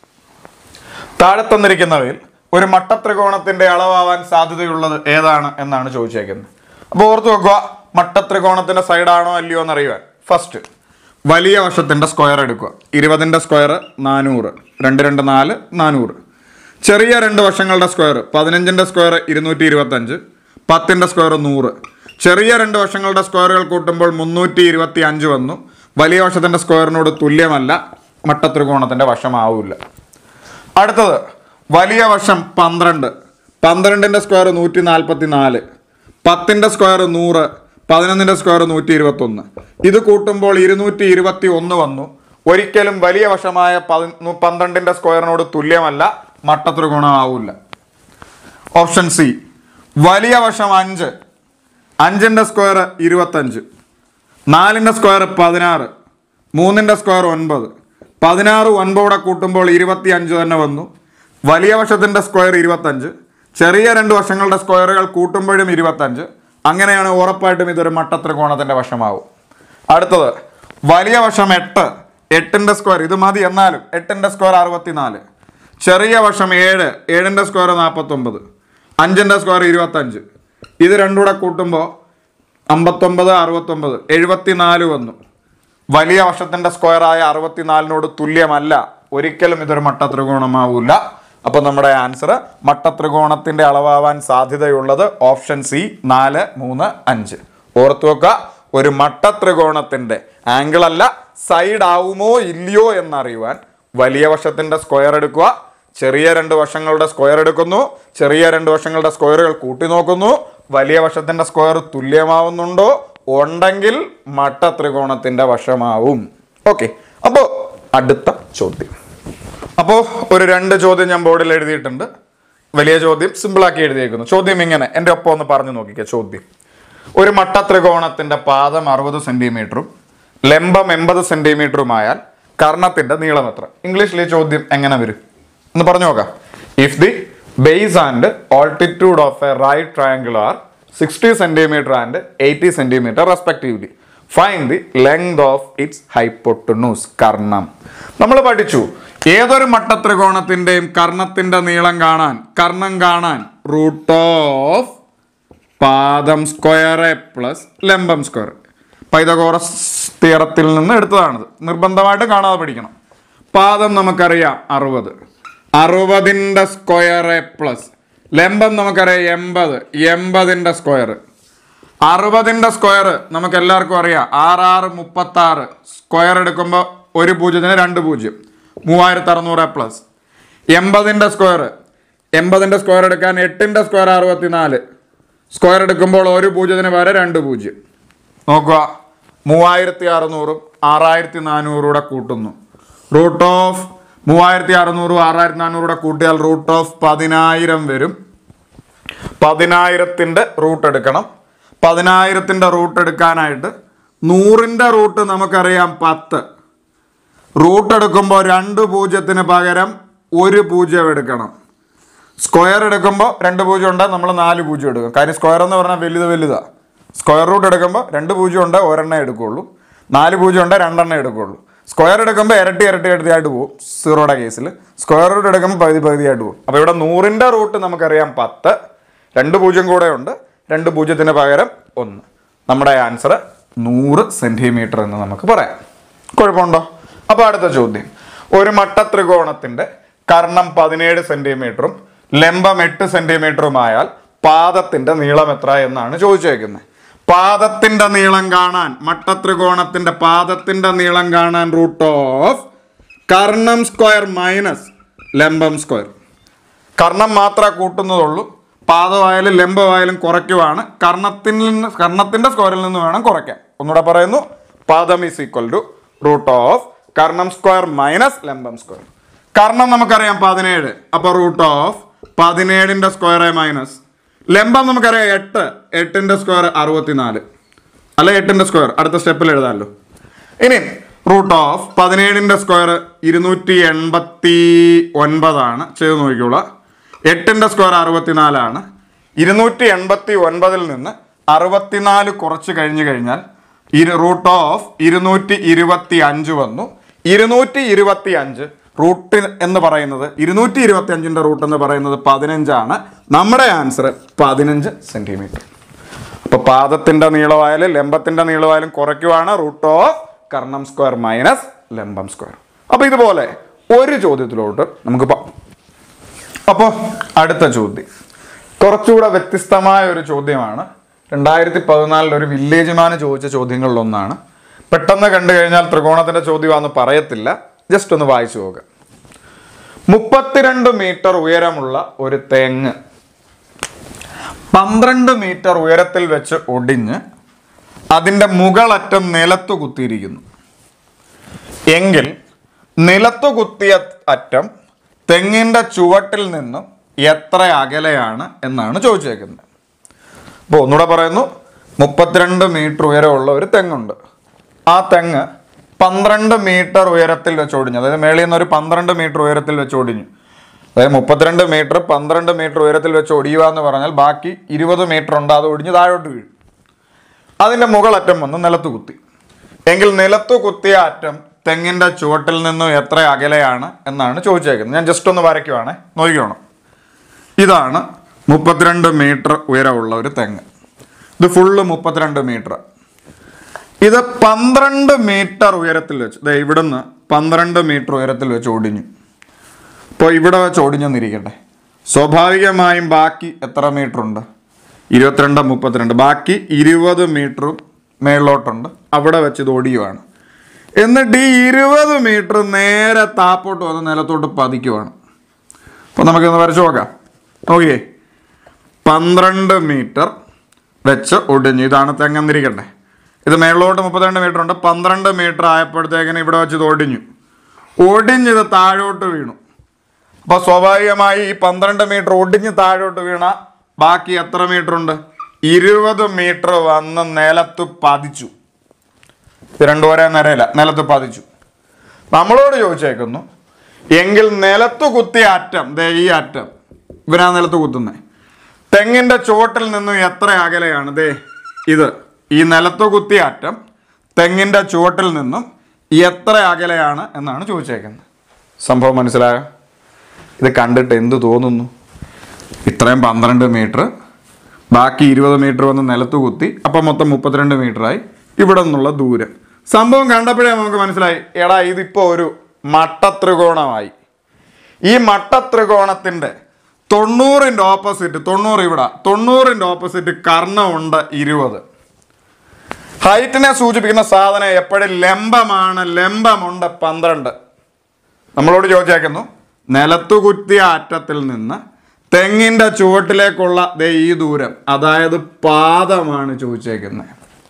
താഴെ തന്നിരിക്കുന്നവയിൽ ഒരു മട്ടത്രികോണത്തിന്റെ അളവാവാൻ സാധ്യതയുള്ളത് ഏതാണ് എന്നാണ് ചോദിച്ചേക്കുന്നത് അപ്പോൾ ഓർത്ത് വെക്കുക മട്ടത്രികോണത്തിന്റെ സൈഡാണോ അല്ലയോ എന്ന് അറിയുവാൻ ഫസ്റ്റ് വലിയ വശത്തിന്റെ സ്ക്വയർ എടുക്കുക ഇരുപതിന്റെ സ്ക്വയർ നാനൂറ് രണ്ട് രണ്ട് നാല് നാനൂറ് ചെറിയ രണ്ട് വശങ്ങളുടെ സ്ക്വയർ പതിനഞ്ചിന്റെ സ്ക്വയർ ഇരുന്നൂറ്റി ഇരുപത്തഞ്ച് പത്തിന്റെ സ്ക്വയർ നൂറ് ചെറിയ രണ്ട് വശങ്ങളുടെ സ്ക്വയറുകൾ കൂട്ടുമ്പോൾ മുന്നൂറ്റി ഇരുപത്തി അഞ്ച് വന്നു വലിയ വശത്തിന്റെ സ്ക്വയറിനോട് തുല്യമല്ല മട്ടത്രികോണത്തിന്റെ വശമാവില്ല അടുത്തത് വലിയ വശം പന്ത്രണ്ട് പന്ത്രണ്ടിൻ്റെ സ്ക്വയർ നൂറ്റി നാൽപ്പത്തി നാല് പത്തിൻ്റെ സ്ക്വയർ നൂറ് പതിനൊന്നിൻ്റെ സ്ക്വയർ നൂറ്റി ഇരുപത്തൊന്ന് ഇത് കൂട്ടുമ്പോൾ ഇരുന്നൂറ്റി ഇരുപത്തി ഒന്ന് വന്നു ഒരിക്കലും വലിയ വശമായ പതി പന്ത്രണ്ടിൻ്റെ സ്ക്വയറിനോട് തുല്യമല്ല മട്ടത്രികോണമാവില്ല ഓപ്ഷൻ സി വലിയ വശം അഞ്ച് അഞ്ചിൻ്റെ സ്ക്വയർ ഇരുപത്തഞ്ച് നാലിൻ്റെ സ്ക്വയർ പതിനാറ് മൂന്നിൻ്റെ സ്ക്വയർ ഒൻപത് പതിനാറ് ഒൻപതോടെ കൂട്ടുമ്പോൾ ഇരുപത്തി അഞ്ച് തന്നെ വന്നു വലിയ വശത്തിൻ്റെ സ്ക്വയർ ഇരുപത്തഞ്ച് ചെറിയ രണ്ട് വശങ്ങളുടെ സ്ക്വയറുകൾ കൂട്ടുമ്പോഴും ഇരുപത്തഞ്ച് അങ്ങനെയാണ് ഉറപ്പായിട്ടും ഇതൊരു മട്ടത്രികോണത്തിൻ്റെ വശമാവും അടുത്തത് വലിയ വശം എട്ട് എട്ടിൻ്റെ സ്ക്വയർ ഇത് മതി എന്നാലും എട്ടിൻ്റെ സ്ക്വയർ അറുപത്തിനാല് ചെറിയ വശം ഏഴ് ഏഴിൻ്റെ സ്ക്വയർ നാൽപ്പത്തൊമ്പത് അഞ്ചിൻ്റെ സ്ക്വയർ ഇരുപത്തഞ്ച് ഇത് രണ്ടും കൂടെ കൂട്ടുമ്പോൾ അമ്പത്തൊമ്പത് അറുപത്തൊമ്പത് എഴുപത്തിനാല് വന്നു വലിയ വശത്തിന്റെ സ്ക്വയറായ അറുപത്തിനാലിനോട് തുല്യമല്ല ഒരിക്കലും ഇതൊരു മട്ടത്രികോണമാവൂല അപ്പൊ നമ്മുടെ ആൻസർ മട്ടത്രികോണത്തിന്റെ അളവാവാൻ സാധ്യതയുള്ളത് ഓപ്ഷൻ സി നാല് മൂന്ന് അഞ്ച് ഓർത്തു വെക്കുക ഒരു മട്ടത്രികോണത്തിന്റെ ആംഗിൾ അല്ല സൈഡ് ആവുമോ ഇല്ലയോ എന്നറിയുവാൻ വലിയ വശത്തിന്റെ സ്ക്വയർ എടുക്കുക ചെറിയ രണ്ട് വശങ്ങളുടെ സ്ക്വയർ എടുക്കുന്നു ചെറിയ രണ്ട് വശങ്ങളുടെ സ്ക്വയറുകൾ കൂട്ടി നോക്കുന്നു വലിയ വശത്തിന്റെ സ്ക്വയർ തുല്യമാവുന്നുണ്ടോ ഉണ്ടെങ്കിൽ മട്ടത്രികോണത്തിന്റെ വശമാവും ഓക്കെ അപ്പോൾ അടുത്ത ചോദ്യം അപ്പോൾ ഒരു രണ്ട് ചോദ്യം ഞാൻ ബോർഡിൽ എഴുതിയിട്ടുണ്ട് വലിയ ചോദ്യം സിമ്പിളാക്കി എഴുതിയേക്കുന്നു ചോദ്യം ഇങ്ങനെ എൻ്റെ ഒപ്പം ഒന്ന് പറഞ്ഞു നോക്കിക്കുക ചോദ്യം ഒരു മട്ടത്രികോണത്തിന്റെ പാദം അറുപത് സെന്റിമീറ്ററും ലംബം എൺപത് സെന്റിമീറ്ററുമായാൽ കർണത്തിന്റെ നീളം എത്ര ഇംഗ്ലീഷിൽ ഈ ചോദ്യം എങ്ങനെ വരും ഒന്ന് പറഞ്ഞു നോക്കാം if the base and altitude of a right triangle are sixty centimetre and eighty centimetre respectively find the length of its hypotenuse കർണം നമ്മൾ പഠിച്ചു ഏതൊരു മട്ടത്രികോണത്തിന്റെയും കർണത്തിന്റെ നീളം കാണാൻ കർണം കാണാൻ റൂട്ട് ഓഫ് പാദം സ്ക്വയർ പ്ലസ് ലംബം സ്ക്വയർ പൈതകോറസ് തിയറത്തിൽ നിന്ന് എടുത്തതാണിത് നിർബന്ധമായിട്ട് കാണാതെ പഠിക്കണം പാദം നമുക്കറിയാം അറുപത് അറുപതിൻ്റെ സ്ക്വയർ പ്ലസ് ലംബം നമുക്കറിയാം എൺപത് എൺപതിൻ്റെ സ്ക്വയർ അറുപതിൻ്റെ സ്ക്വയർ നമുക്ക് എല്ലാവർക്കും അറിയാം ആറ് ആറ് മുപ്പത്തി ആറ് സ്ക്വയർ എടുക്കുമ്പോൾ ഒരു പൂജ്യത്തിന് രണ്ട് പൂജ്യം മൂവായിരത്തി അറുന്നൂറ് പ്ലസ് എൺപതിൻ്റെ സ്ക്വയർ എൺപതിൻ്റെ സ്ക്വയർ എടുക്കാൻ എട്ടിൻ്റെ സ്ക്വയർ അറുപത്തിനാല് സ്ക്വയർ എടുക്കുമ്പോൾ ഒരു പൂജ്യത്തിന് പകരം രണ്ട് പൂജ്യം നോക്കുക മൂവായിരത്തി അറുന്നൂറും ആറായിരത്തി നാനൂറൂടെ കൂട്ടുന്നു റൂട്ട് ഓഫ് മൂവായിരത്തി അറുന്നൂറും ആറായിരത്തി നാനൂറൂടെ കൂട്ടിയാൽ റൂട്ട് ഓഫ് പതിനായിരം വരും പതിനായിരത്തിൻ്റെ റൂട്ട് എടുക്കണം പതിനായിരത്തിൻ്റെ റൂട്ട് എടുക്കാനായിട്ട് നൂറിൻ്റെ റൂട്ട് നമുക്കറിയാം പത്ത് റൂട്ട് എടുക്കുമ്പോൾ രണ്ട് പൂജ്യത്തിന് പകരം ഒരു പൂജ്യം എടുക്കണം സ്ക്വയർ എടുക്കുമ്പോൾ രണ്ട് പൂജ്യം ഉണ്ട് നമ്മൾ നാല് പൂജ്യം എടുക്കും കാര്യം സ്ക്വയർ എന്ന് പറഞ്ഞാൽ വലുത് വലുതാണ് സ്ക്വയർ റൂട്ട് എടുക്കുമ്പോൾ രണ്ട് പൂജ്യം ഉണ്ട് ഒരെണ്ണം എടുക്കുള്ളൂ നാല് പൂജ്യം ഉണ്ട് രണ്ടെണ്ണം എടുക്കുള്ളൂ സ്ക്വയർ എടുക്കുമ്പോൾ ഇരട്ടി ഇരട്ടി ഇരട്ടിയായിട്ട് പോകും സീറോയുടെ കേസിൽ സ്ക്വയർ റൂട്ട് എടുക്കുമ്പോൾ പകുതി പകുതിയായിട്ട് പോകും അപ്പോൾ ഇവിടെ നൂറിൻ്റെ റൂട്ട് നമുക്കറിയാം പത്ത് രണ്ട് പൂജ്യം കൂടെ ഉണ്ട് രണ്ട് പൂജ്യത്തിന് പകരം ഒന്ന് നമ്മുടെ ആൻസർ നൂറ് സെൻറ്റിമീറ്റർ എന്ന് നമുക്ക് പറയാം കുഴപ്പമുണ്ടോ അപ്പോൾ അടുത്ത ചോദ്യം ഒരു മട്ട ത്രികോണത്തിന്റെ കർണം പതിനേഴ് സെന്റിമീറ്ററും ലംബം എട്ട് സെന്റിമീറ്ററുമായാൽ പാദത്തിന്റെ നീളം എത്ര എന്നാണ് ചോദിച്ചേക്കുന്നത് പാദത്തിന്റെ നീളം കാണാൻ മട്ട ത്രികോണത്തിന്റെ പാദത്തിന്റെ നീളം കാണാൻ റൂട്ട് ഓഫ് കർണം സ്ക്വയർ മൈനസ് ലംബം സ്ക്വയർ കർണം മാത്രമേ കൂട്ടുന്നതുള്ളൂ പാദമായാലും ലംബമായാലും കുറയ്ക്കുവാണ് കർണത്തിൽ നിന്ന് കർണത്തിന്റെ സ്ക്വയറിൽ നിന്ന് വേണം കുറയ്ക്കാൻ ഒന്നുകൂടെ പറയുന്നു പാദം is equal to root of കർണം സ്ക്വയർ മൈനസ് ലംബം സ്ക്വയർ കർണം നമുക്കറിയാം പതിനേഴ് അപ്പൊ റൂട്ട് ഓഫ് പതിനേഴിന്റെ സ്ക്വയർ മൈനസ് ലംബം നമുക്കറിയാം എട്ട് എട്ടിന്റെ സ്ക്വയർ അറുപത്തിനാല് അല്ല എട്ടിന്റെ സ്ക്വയർ അടുത്ത സ്റ്റെപ്പിൽ എഴുതാമല്ലോ ഇനി റൂട്ട് ഓഫ് പതിനേഴിന്റെ സ്ക്വയർ ഇരുന്നൂറ്റി എൺപത്തി ഒൻപതാണ് ചെയ്ത് നോക്കിക്കോളൂ എട്ടിന്റെ സ്ക്വയർ അറുപത്തിനാലാണ് ഇരുന്നൂറ്റി എൺപത്തി ഒൻപതിൽ നിന്ന് അറുപത്തിനാല് കുറച്ച് കഴിഞ്ഞു കഴിഞ്ഞാൽ ഇരു റൂട്ട് ഓഫ് ഇരുന്നൂറ്റി ഇരുപത്തി അഞ്ച് വന്നു ഇരുന്നൂറ്റി ഇരുപത്തി അഞ്ച് റൂട്ട് എന്ന് പറയുന്നത് ഇരുന്നൂറ്റി ഇരുപത്തി അഞ്ചിന്റെ റൂട്ട് എന്ന് പറയുന്നത് പതിനഞ്ചാണ് നമ്മുടെ ആൻസർ പതിനഞ്ച് സെന്റിമീറ്റർ അപ്പൊ പാദത്തിന്റെ നീളമായാലും ലംബത്തിന്റെ നീളമായാലും കുറയ്ക്കുവാണ് റൂട്ട് ഓഫ് കർണം സ്ക്വയർ മൈനസ് ലംബം സ്ക്വയർ അപ്പൊ ഇതുപോലെ ഒരു ചോദ്യത്തിലോട്ട് നമുക്ക് പോകാം അപ്പോൾ അടുത്ത ചോദ്യം കുറച്ചുകൂടെ വ്യത്യസ്തമായ ഒരു ചോദ്യമാണ് രണ്ടായിരത്തി പതിനാലിൽ ഒരു വില്ലേജ് മാന് ചോദിച്ച ചോദ്യങ്ങളിലൊന്നാണ് പെട്ടെന്ന് കണ്ടു കഴിഞ്ഞാൽ ത്രികോണത്തിന്റെ ചോദ്യമാണെന്ന് പറയത്തില്ല ജസ്റ്റ് ഒന്ന് വായിച്ചു നോക്കുക മുപ്പത്തിരണ്ട് മീറ്റർ ഉയരമുള്ള ഒരു തെങ്ങ് പന്ത്രണ്ട് മീറ്റർ ഉയരത്തിൽ വെച്ച് ഒടിഞ്ഞ് അതിൻ്റെ മുകളറ്റം നിലത്തു കുത്തിയിരിക്കുന്നു എങ്കിൽ നിലത്തു കുത്തിയ അറ്റം തെങ്ങിൻ്റെ ചുവട്ടിൽ നിന്നും എത്ര അകലെയാണ് എന്നാണ് ചോദിച്ചേക്കുന്നത് അപ്പോൾ ഒന്നുകൂടെ പറയുന്നു മുപ്പത്തിരണ്ട് മീറ്റർ ഉയരമുള്ള ഒരു തെങ്ങുണ്ട് ആ തെങ്ങ് പന്ത്രണ്ട് മീറ്റർ ഉയരത്തിൽ വെച്ച് ഒടിഞ്ഞു അതായത് മേളിൽ നിന്ന് ഒരു പന്ത്രണ്ട് മീറ്റർ ഉയരത്തിൽ വെച്ച് ഒടിഞ്ഞു അതായത് മുപ്പത്തിരണ്ട് മീറ്റർ പന്ത്രണ്ട് മീറ്റർ ഉയരത്തിൽ വെച്ച് ഒടിയുക എന്ന് പറഞ്ഞാൽ ബാക്കി ഇരുപത് മീറ്റർ ഉണ്ട് അത് ഒടിഞ്ഞ് താഴോട്ട് വീഴും അതിൻ്റെ മുകളറ്റം വന്ന് നിലത്ത് കുത്തി എങ്കിൽ നിലത്ത് കുത്തിയ അറ്റം തെങ്ങിൻ്റെ ചുവട്ടിൽ നിന്നും എത്ര അകലെയാണ് എന്നാണ് ചോദിച്ചേക്കുന്നത് ഞാൻ ജസ്റ്റ് ഒന്ന് വരയ്ക്കുവാണേ നോക്കിക്കോണം ഇതാണ് മുപ്പത്തിരണ്ട് മീറ്റർ ഉയരമുള്ള ഒരു തെങ്ങ് ഇത് ഫുള്ള് മുപ്പത്തിരണ്ട് മീറ്റർ ഇത് പന്ത്രണ്ട് മീറ്റർ ഉയരത്തിൽ വെച്ച് ദേ ഇവിടുന്ന് പന്ത്രണ്ട് മീറ്റർ ഉയരത്തിൽ വെച്ച് ഒടിഞ്ഞു ഇപ്പോൾ ഇവിടെ വെച്ച് ഒടിഞ്ഞെന്നിരിക്കട്ടെ സ്വാഭാവികമായും ബാക്കി എത്ര മീറ്റർ ഉണ്ട് ഇരുപത്തിരണ്ട് മുപ്പത്തിരണ്ട് ബാക്കി ഇരുപത് മീറ്ററും മേളിലോട്ടുണ്ട് അവിടെ വെച്ച് ഇത് ഒടിയുവാണ് എന്നിട്ട് ഈ ഇരുപത് മീറ്റർ നേരെ താപ്പോട്ട് വന്ന് നിലത്തോട്ട് പതിക്കുവാണ് അപ്പോൾ നമുക്കൊന്ന് വരച്ചു നോക്കാം നോക്കിയേ പന്ത്രണ്ട് മീറ്റർ വെച്ച് ഒടിഞ്ഞു ഇതാണ് തെങ്ങന്നിരിക്കട്ടെ ഇത് മേളിലോട്ട് മുപ്പത്തിരണ്ട് മീറ്റർ ഉണ്ട് പന്ത്രണ്ട് മീറ്റർ ആയപ്പോഴത്തേക്കിന് ഇവിടെ വെച്ച് ഇത് ഒടിഞ്ഞു ഒടിഞ്ഞ് ഇത് താഴോട്ട് വീണു അപ്പോൾ സ്വാഭാവികമായി ഈ പന്ത്രണ്ട് മീറ്റർ ഒടിഞ്ഞ് താഴോട്ട് വീണ ബാക്കി എത്ര മീറ്റർ ഉണ്ട് ഇരുപത് മീറ്റർ വന്ന് നിലത്ത് പതിച്ചു ഇത് രണ്ടു ഒരേ നിരയില്ല നിലത്ത് പതിച്ചു നമ്മളോട് ചോദിച്ചേക്കുന്നു എങ്കിൽ നിലത്ത് കുത്തിയ അറ്റം ദേ ഈ അറ്റം ഇവരാ നിലത്ത് കുത്തുന്നത് തെങ്ങിന്റെ ചുവട്ടിൽ നിന്നും എത്ര അകലെയാണ് ദേ ഇത് ഈ നിലത്ത് കുത്തിയ അറ്റം തെങ്ങിന്റെ ചുവട്ടിൽ നിന്നും എത്ര അകലെയാണ് എന്നാണ് ചോദിച്ചേക്കുന്നത് സംഭവം മനസ്സിലായോ ഇത് കണ്ടിട്ട് എന്ത് തോന്നുന്നു ഇത്രയും പന്ത്രണ്ട് മീറ്റർ ബാക്കി ഇരുപത് മീറ്റർ വന്ന് നിലത്ത് കുത്തി അപ്പം മൊത്തം മുപ്പത്തിരണ്ട് മീറ്ററായി ഇവിടെ നിന്നുള്ള ദൂരം സംഭവം കണ്ടപ്പോഴേ നമുക്ക് മനസ്സിലായി എടാ ഇതിപ്പോൾ ഒരു മട്ടത്രികോണമായി ഈ മട്ടത്രികോണത്തിൻ്റെ തൊണ്ണൂറിൻ്റെ ഓപ്പോസിറ്റ് തൊണ്ണൂറ് ഇവിടെ തൊണ്ണൂറിൻ്റെ ഓപ്പോസിറ്റ് കർണമുണ്ട് ഇരുപത് ഹൈറ്റിനെ സൂചിപ്പിക്കുന്ന സാധനം എപ്പോഴും ലംബമാണ് ലംബമുണ്ട് പന്ത്രണ്ട് നമ്മളോട് ചോദിച്ചേക്കുന്നു നിലത്തുകുത്തിയ അറ്റത്തിൽ നിന്ന് തെങ്ങിൻ്റെ ചുവട്ടിലേക്കുള്ള ദേ ഈ ദൂരം അതായത് പാദമാണ് ചോദിച്ചേക്കുന്നത്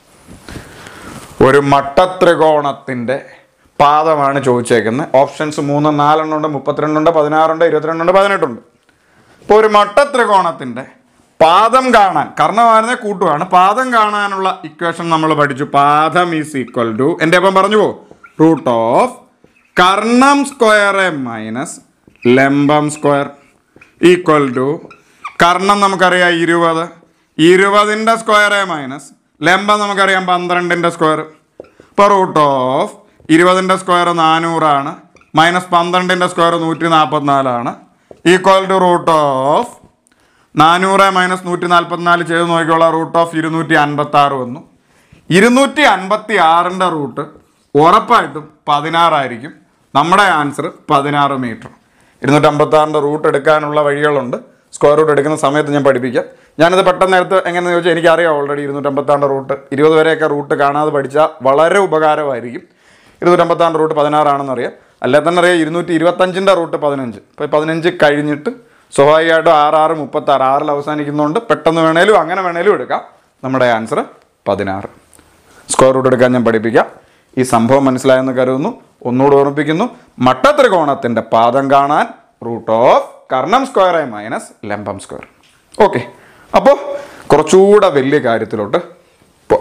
ഒരു മട്ടത്രികോണത്തിൻ്റെ പാദമാണ് ചോദിച്ചേക്കുന്നത് ഓപ്ഷൻസ് മൂന്ന് നാലെണ്ണുണ്ട് മുപ്പത്തിരണ്ടുണ്ട് പതിനാറുണ്ട് ഇരുപത്തിരണ്ടുണ്ട് പതിനെട്ടുണ്ട് ഇപ്പോൾ ഒരു മട്ടത്രികോണത്തിൻ്റെ പാദം കാണാൻ കർണമായിരുന്നെ കൂട്ടുവാണ് പാദം കാണാനുള്ള ഇക്വേഷൻ നമ്മൾ പഠിച്ചു പാദം ഈസ് ഈക്വൽ ടു എൻ്റെ അപ്പം പറഞ്ഞു പോ റൂട്ട് ഓഫ് കർണം സ്ക്വയർ മൈനസ് ലംബം സ്ക്വയർ ഈക്വൽ ടു കർണം നമുക്കറിയാം ഇരുപത് ഇരുപതിൻ്റെ സ്ക്വയർ മൈനസ് ലംബം നമുക്കറിയാം പന്ത്രണ്ടിൻ്റെ സ്ക്വയർ ഇപ്പോൾ റൂട്ട് ഓഫ് ഇരുപതിൻ്റെ സ്ക്വയർ നാനൂറാണ് മൈനസ് പന്ത്രണ്ടിൻ്റെ സ്ക്വയർ നൂറ്റി നാൽപ്പത്തിനാലാണ് ഈക്വൽ ടു റൂട്ട് ഓഫ് നാനൂറ് മൈനസ് നൂറ്റി നാൽപ്പത്തിനാല് ചെയ്ത് നോക്കിയുള്ള റൂട്ട് ഓഫ് ഇരുന്നൂറ്റി അൻപത്തി ആറ് വന്നു ഇരുന്നൂറ്റി അൻപത്തി ആറിൻ്റെ റൂട്ട് ഉറപ്പായിട്ടും പതിനാറായിരിക്കും നമ്മുടെ ആൻസർ പതിനാറ് മീറ്റർ ഇരുന്നൂറ്റി അമ്പത്തി ആറിൻ്റെ റൂട്ട് എടുക്കാനുള്ള വഴികളുണ്ട് സ്ക്വയർ റൂട്ട് എടുക്കുന്ന സമയത്ത് ഞാൻ പഠിപ്പിക്കാം ഞാനിത് പെട്ടെന്ന് എടുത്ത് എങ്ങനെയെന്ന് ചോദിച്ചാൽ എനിക്കറിയാം ഓൾറെഡി ഇരുന്നൂറ്റമ്പത്താണ്ട് റൂട്ട് ഇരുപത് വരെയൊക്കെ റൂട്ട് കാണാതെ പഠിച്ചാൽ വളരെ ഉപകാരമായിരിക്കും ഇരുന്നൂറ്റമ്പത്താണ്ട് റൂട്ട് പതിനാറാണെന്ന് അറിയാം അല്ലെ തന്നെ അറിയാം ഇരുന്നൂറ്റി ഇരുപത്തഞ്ചിൻ്റെ റൂട്ട് പതിനഞ്ച് ഇപ്പോൾ പതിനഞ്ച് കഴിഞ്ഞിട്ട് സ്വാഭാവികമായിട്ടും ആറ് ആറ് മുപ്പത്താറ് ആറിൽ അവസാനിക്കുന്നതുകൊണ്ട് പെട്ടെന്ന് വേണേലും അങ്ങനെ വേണേലും എടുക്കാം നമ്മുടെ ആൻസർ പതിനാറ് സ്ക്വയർ റൂട്ട് എടുക്കാൻ ഞാൻ പഠിപ്പിക്കാം ഈ സംഭവം മനസ്സിലായെന്ന് കരുതുന്നു ഒന്നുകൂടെ ഓർമ്മിപ്പിക്കുന്നു മട്ടത്രികോണത്തിൻ്റെ പാദം കാണാൻ റൂട്ട് ഓഫ് കർണം സ്ക്വയർ മൈനസ് ലംബം സ്ക്വയർ ഓക്കെ അപ്പോൾ കുറച്ചുകൂടെ വലിയ കാര്യത്തിലോട്ട് പോ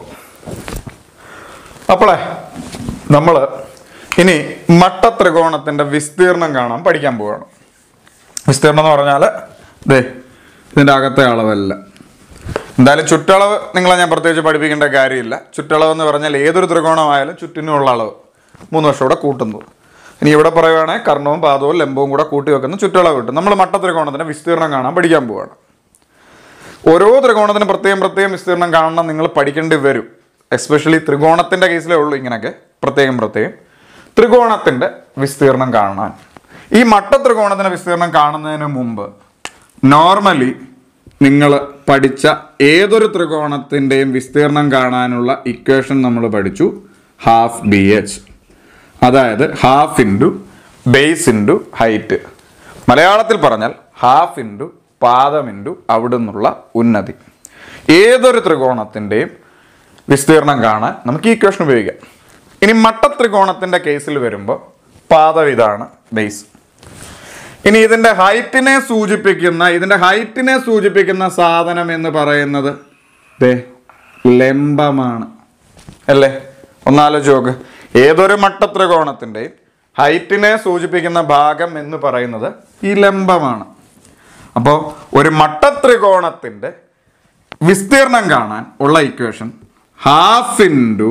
അപ്പോളേ നമ്മൾ ഇനി മട്ടത്രികോണത്തിൻ്റെ വിസ്തീർണം കാണാൻ പഠിക്കാൻ പോവുകയാണ് വിസ്തീർണം എന്ന് പറഞ്ഞാൽ ദേ ഇതിൻ്റെ അകത്തെ അളവല്ല എന്തായാലും ചുറ്റളവ് നിങ്ങളെ ഞാൻ പ്രത്യേകിച്ച് പഠിപ്പിക്കേണ്ട കാര്യമില്ല ചുറ്റളവ് എന്ന് പറഞ്ഞാൽ ഏതൊരു ത്രികോണമായാലും ചുറ്റിനുമുള്ള അളവ് മൂന്ന് വർഷം കൂടെ കൂട്ടുന്നത് ഇനി ഇവിടെ പറയുവാണെങ്കിൽ കർണവും പാദവും ലംബവും കൂടെ കൂട്ടി വെക്കുന്ന ചുറ്റളവ് കിട്ടും നമ്മൾ മട്ടത്രികോണത്തിൻ്റെ വിസ്തീർണം കാണാൻ പഠിക്കാൻ പോവുകയാണ് ഓരോ ത്രികോണത്തിനും പ്രത്യേകം പ്രത്യേകം വിസ്തീർണം കാണണം നിങ്ങൾ പഠിക്കേണ്ടി വരും എസ്പെഷ്യലി ത്രികോണത്തിൻ്റെ കേസിലേ ഉള്ളൂ ഇങ്ങനെയൊക്കെ പ്രത്യേകം പ്രത്യേകം ത്രികോണത്തിൻ്റെ വിസ്തീർണം കാണാൻ ഈ മട്ട ത്രികോണത്തിൻ്റെ വിസ്തീർണം കാണുന്നതിന് മുമ്പ് നോർമലി നിങ്ങൾ പഠിച്ച ഏതൊരു ത്രികോണത്തിൻ്റെയും വിസ്തീർണം കാണാനുള്ള ഇക്വേഷൻ നമ്മൾ പഠിച്ചു ഹാഫ് ബി എച്ച് അതായത് half into base into height മലയാളത്തിൽ പറഞ്ഞാൽ ഹാഫ് ഇൻറ്റു പാദം ഇൻറ്റു അവിടെ നിന്നുള്ള ഉന്നതി ഏതൊരു ത്രികോണത്തിൻ്റെയും വിസ്തീർണം കാണാൻ നമുക്ക് ഈ ഇക്വേഷൻ ഉപയോഗിക്കാം ഇനി മട്ട ത്രികോണത്തിൻ്റെ കേസിൽ വരുമ്പോൾ പാദം ഇതാണ് ബേസ് ഇനി ഇതിൻ്റെ ഹൈറ്റിനെ സൂചിപ്പിക്കുന്ന ഇതിൻ്റെ ഹൈറ്റിനെ സൂചിപ്പിക്കുന്ന സാധനം എന്ന് പറയുന്നത് ദേ ലംബമാണ് അല്ലേ ഒന്നാലോചിച്ച് നോക്ക് ഏതൊരു മട്ടത്രികോണത്തിൻ്റെയും ഹൈറ്റിനെ സൂചിപ്പിക്കുന്ന ഭാഗം എന്ന് പറയുന്നത് ഈ ലംബമാണ് അപ്പോൾ ഒരു മട്ടത്രികോണത്തിൻ്റെ വിസ്തീർണം കാണാൻ ഉള്ള ഇക്വേഷൻ ഹാഫ് ഇൻറ്റു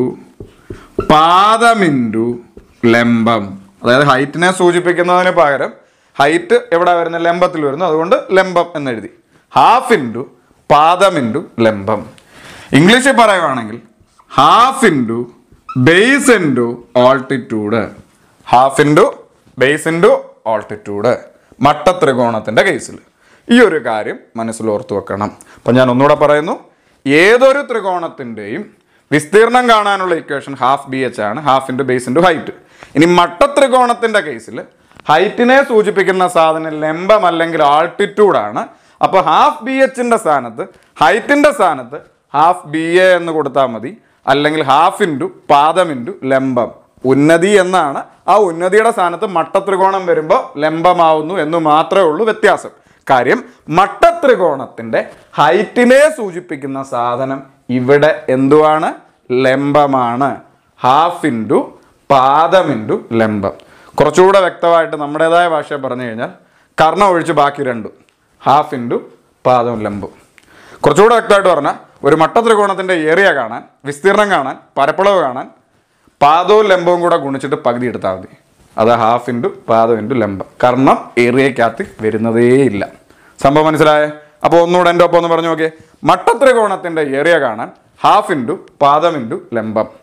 പാദം ഇൻറ്റു ലംബം അതായത് ഹൈറ്റിനെ സൂചിപ്പിക്കുന്നതിന് പകരം ഹൈറ്റ് എവിടെ വരുന്ന ലംബത്തിൽ വരുന്നു അതുകൊണ്ട് ലംബം എന്നെഴുതി ഹാഫ് ഇൻറ്റു പാദം ഇൻറ്റു ലംബം ഇംഗ്ലീഷിൽ പറയുവാണെങ്കിൽ half into base into altitude half into base into altitude മട്ടത്രികോണത്തിൻ്റെ കേസിൽ ഈ ഒരു കാര്യം മനസ്സിൽ ഓർത്ത് വെക്കണം അപ്പം ഞാൻ ഒന്നുകൂടെ പറയുന്നു ഏതൊരു ത്രികോണത്തിൻ്റെയും വിസ്തീർണം കാണാനുള്ള ഇക്വേഷൻ ഹാഫ് ബി എച്ച് ആണ് half into base into height ഇനി മട്ടത്രികോണത്തിൻ്റെ കേസിൽ ഹൈറ്റിനെ സൂചിപ്പിക്കുന്ന സാധനം ലംബം അല്ലെങ്കിൽ ആൾട്ടിറ്റ്യൂഡാണ് അപ്പോൾ ഹാഫ് ബി എച്ചിൻ്റെ സ്ഥാനത്ത് ഹൈറ്റിൻ്റെ സ്ഥാനത്ത് ഹാഫ് ബി എ എന്ന് കൊടുത്താൽ മതി അല്ലെങ്കിൽ ഹാഫ് ഇൻറ്റു പാദം ഇൻറ്റു ലംബം ഉന്നതി എന്നാണ് ആ ഉന്നതിയുടെ സ്ഥാനത്ത് മട്ടത്രികോണം വരുമ്പോൾ ലംബമാവുന്നു എന്ന് മാത്രമേ ഉള്ളൂ വ്യത്യാസം കാര്യം മട്ടത്രികോണത്തിൻ്റെ ഹൈറ്റിനെ സൂചിപ്പിക്കുന്ന സാധനം ഇവിടെ എന്തുവാണ് ലംബമാണ് ഹാഫ് ഇൻറ്റു പാദം ഇൻറ്റു ലംബം കുറച്ചുകൂടെ വ്യക്തമായിട്ട് നമ്മുടേതായ ഭാഷ പറഞ്ഞു കഴിഞ്ഞാൽ കർണം ഒഴിച്ച് ബാക്കി രണ്ടും ഹാഫ് ഇൻറ്റു പാദവും ലംബവും കുറച്ചുകൂടെ വ്യക്തമായിട്ട് പറഞ്ഞാൽ ഒരു മട്ടത്രികോണത്തിൻ്റെ ഏരിയ കാണാൻ വിസ്തീർണം കാണാൻ പരപ്പളവ് കാണാൻ പാദവും ലംബവും കൂടെ ഗുണിച്ചിട്ട് പകുതി എടുത്താൽ മതി അത് ഹാഫ് ഇൻറ്റു പാദം ഇൻറ്റു ലംബം കർണം ഏരിയക്കകത്ത് വരുന്നതേയില്ല സംഭവം മനസ്സിലായേ അപ്പോൾ ഒന്നുകൂടെ എൻ്റെ ഒപ്പം ഒന്ന് പറഞ്ഞു നോക്കിയേ മട്ടത്രികോണത്തിൻ്റെ ഏരിയ കാണാൻ ഹാഫ് ഇൻറ്റു പാദം ഇൻറ്റു ലംബം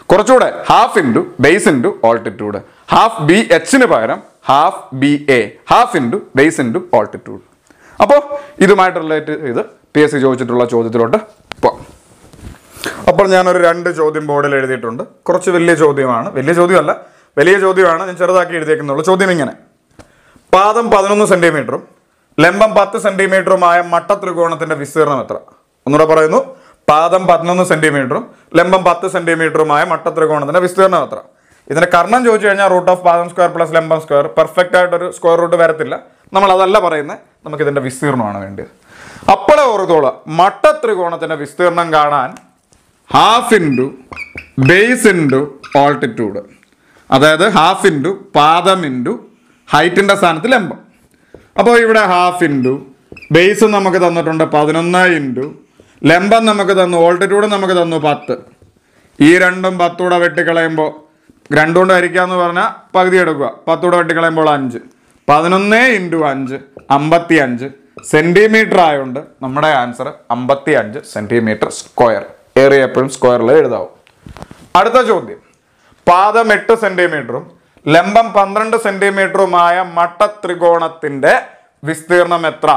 കുറച്ചുകൂടെ half into base into altitude half B എച്ചിന് പകരം half B A half into base into altitude അപ്പോൾ ഇതുമായിട്ട് റിലേറ്റ് ചെയ്ത് പി എസ് സി ചോദിച്ചിട്ടുള്ള ചോദ്യത്തിലോട്ട് പോവാം അപ്പോൾ ഞാനൊരു രണ്ട് ചോദ്യം ബോർഡിൽ എഴുതിയിട്ടുണ്ട് കുറച്ച് വലിയ ചോദ്യമാണ് വലിയ ചോദ്യമല്ല വലിയ ചോദ്യമാണ് ഞാൻ ചെറുതാക്കി എഴുതിയേക്കുന്നുള്ളൂ ചോദ്യം ഇങ്ങനെ പാദം പതിനൊന്ന് സെന്റിമീറ്ററും ലംബം പത്ത് സെന്റിമീറ്ററുമായ മട്ട ത്രികോണത്തിന്റെ വിസ്തീർണം എത്ര ഒന്നുകൂടെ പറയുന്നു പാദം പതിനൊന്ന് സെന്റിമീറ്ററും ലംബം പത്ത് സെന്റിമീറ്ററുമായ മട്ട ത്രികോണത്തിന്റെ വിസ്തീർണം എത്ര ഇതിന്റെ കർണം ചോദിച്ചു കഴിഞ്ഞാൽ റൂട്ട് ഓഫ് പാദം സ്ക്വയർ പ്ലസ് ലംബം സ്ക്വയർ പെർഫെക്റ്റ് ആയിട്ടൊരു സ്ക്വയർ റൂട്ട് വരത്തില്ല നമ്മൾ അതല്ല പറയുന്നത് നമുക്ക് ഇതിന്റെ വിസ്തീർണമാണ് വേണ്ടത് അപ്പോഴേ ഓർത്തോളാം മട്ട ത്രികോണത്തിന്റെ വിസ്തീർണം കാണാൻ half into base into altitude അതായത് ഹാഫ് ഇൻറ്റു പാദം ഇൻറ്റു ഹൈറ്റിൻ്റെ സ്ഥാനത്ത് ലംബം അപ്പോൾ ഇവിടെ ഹാഫ് ഇൻറ്റു ബേസ് നമുക്ക് തന്നിട്ടുണ്ട് പതിനൊന്ന് ഇൻറ്റു ലംബം നമുക്ക് തന്നു ഓൾട്ടിറ്റ്യൂഡ് നമുക്ക് തന്നു പത്ത് ഈ രണ്ടും പത്തൂടെ വെട്ടിക്കളയുമ്പോൾ രണ്ടുകൊണ്ട് ഹരിക്കാന്ന് പറഞ്ഞാൽ പകുതി എടുക്കുക പത്തൂടെ വെട്ടിക്കളയുമ്പോൾ അഞ്ച് പതിനൊന്ന് ഇൻറ്റു അഞ്ച് അമ്പത്തി അഞ്ച് സെൻറ്റിമീറ്റർ ആയതുകൊണ്ട് നമ്മുടെ ആൻസർ അമ്പത്തി അഞ്ച് സെൻറ്റിമീറ്റർ സ്ക്വയർ ഏറിയ എപ്പോഴും സ്ക്വയറിൽ എഴുതാവും അടുത്ത ചോദ്യം പാദം എട്ട് സെന്റിമീറ്ററും ലംബം പന്ത്രണ്ട് സെന്റിമീറ്ററുമായ മട്ട ത്രികോണത്തിന്റെ വിസ്തീർണം എത്ര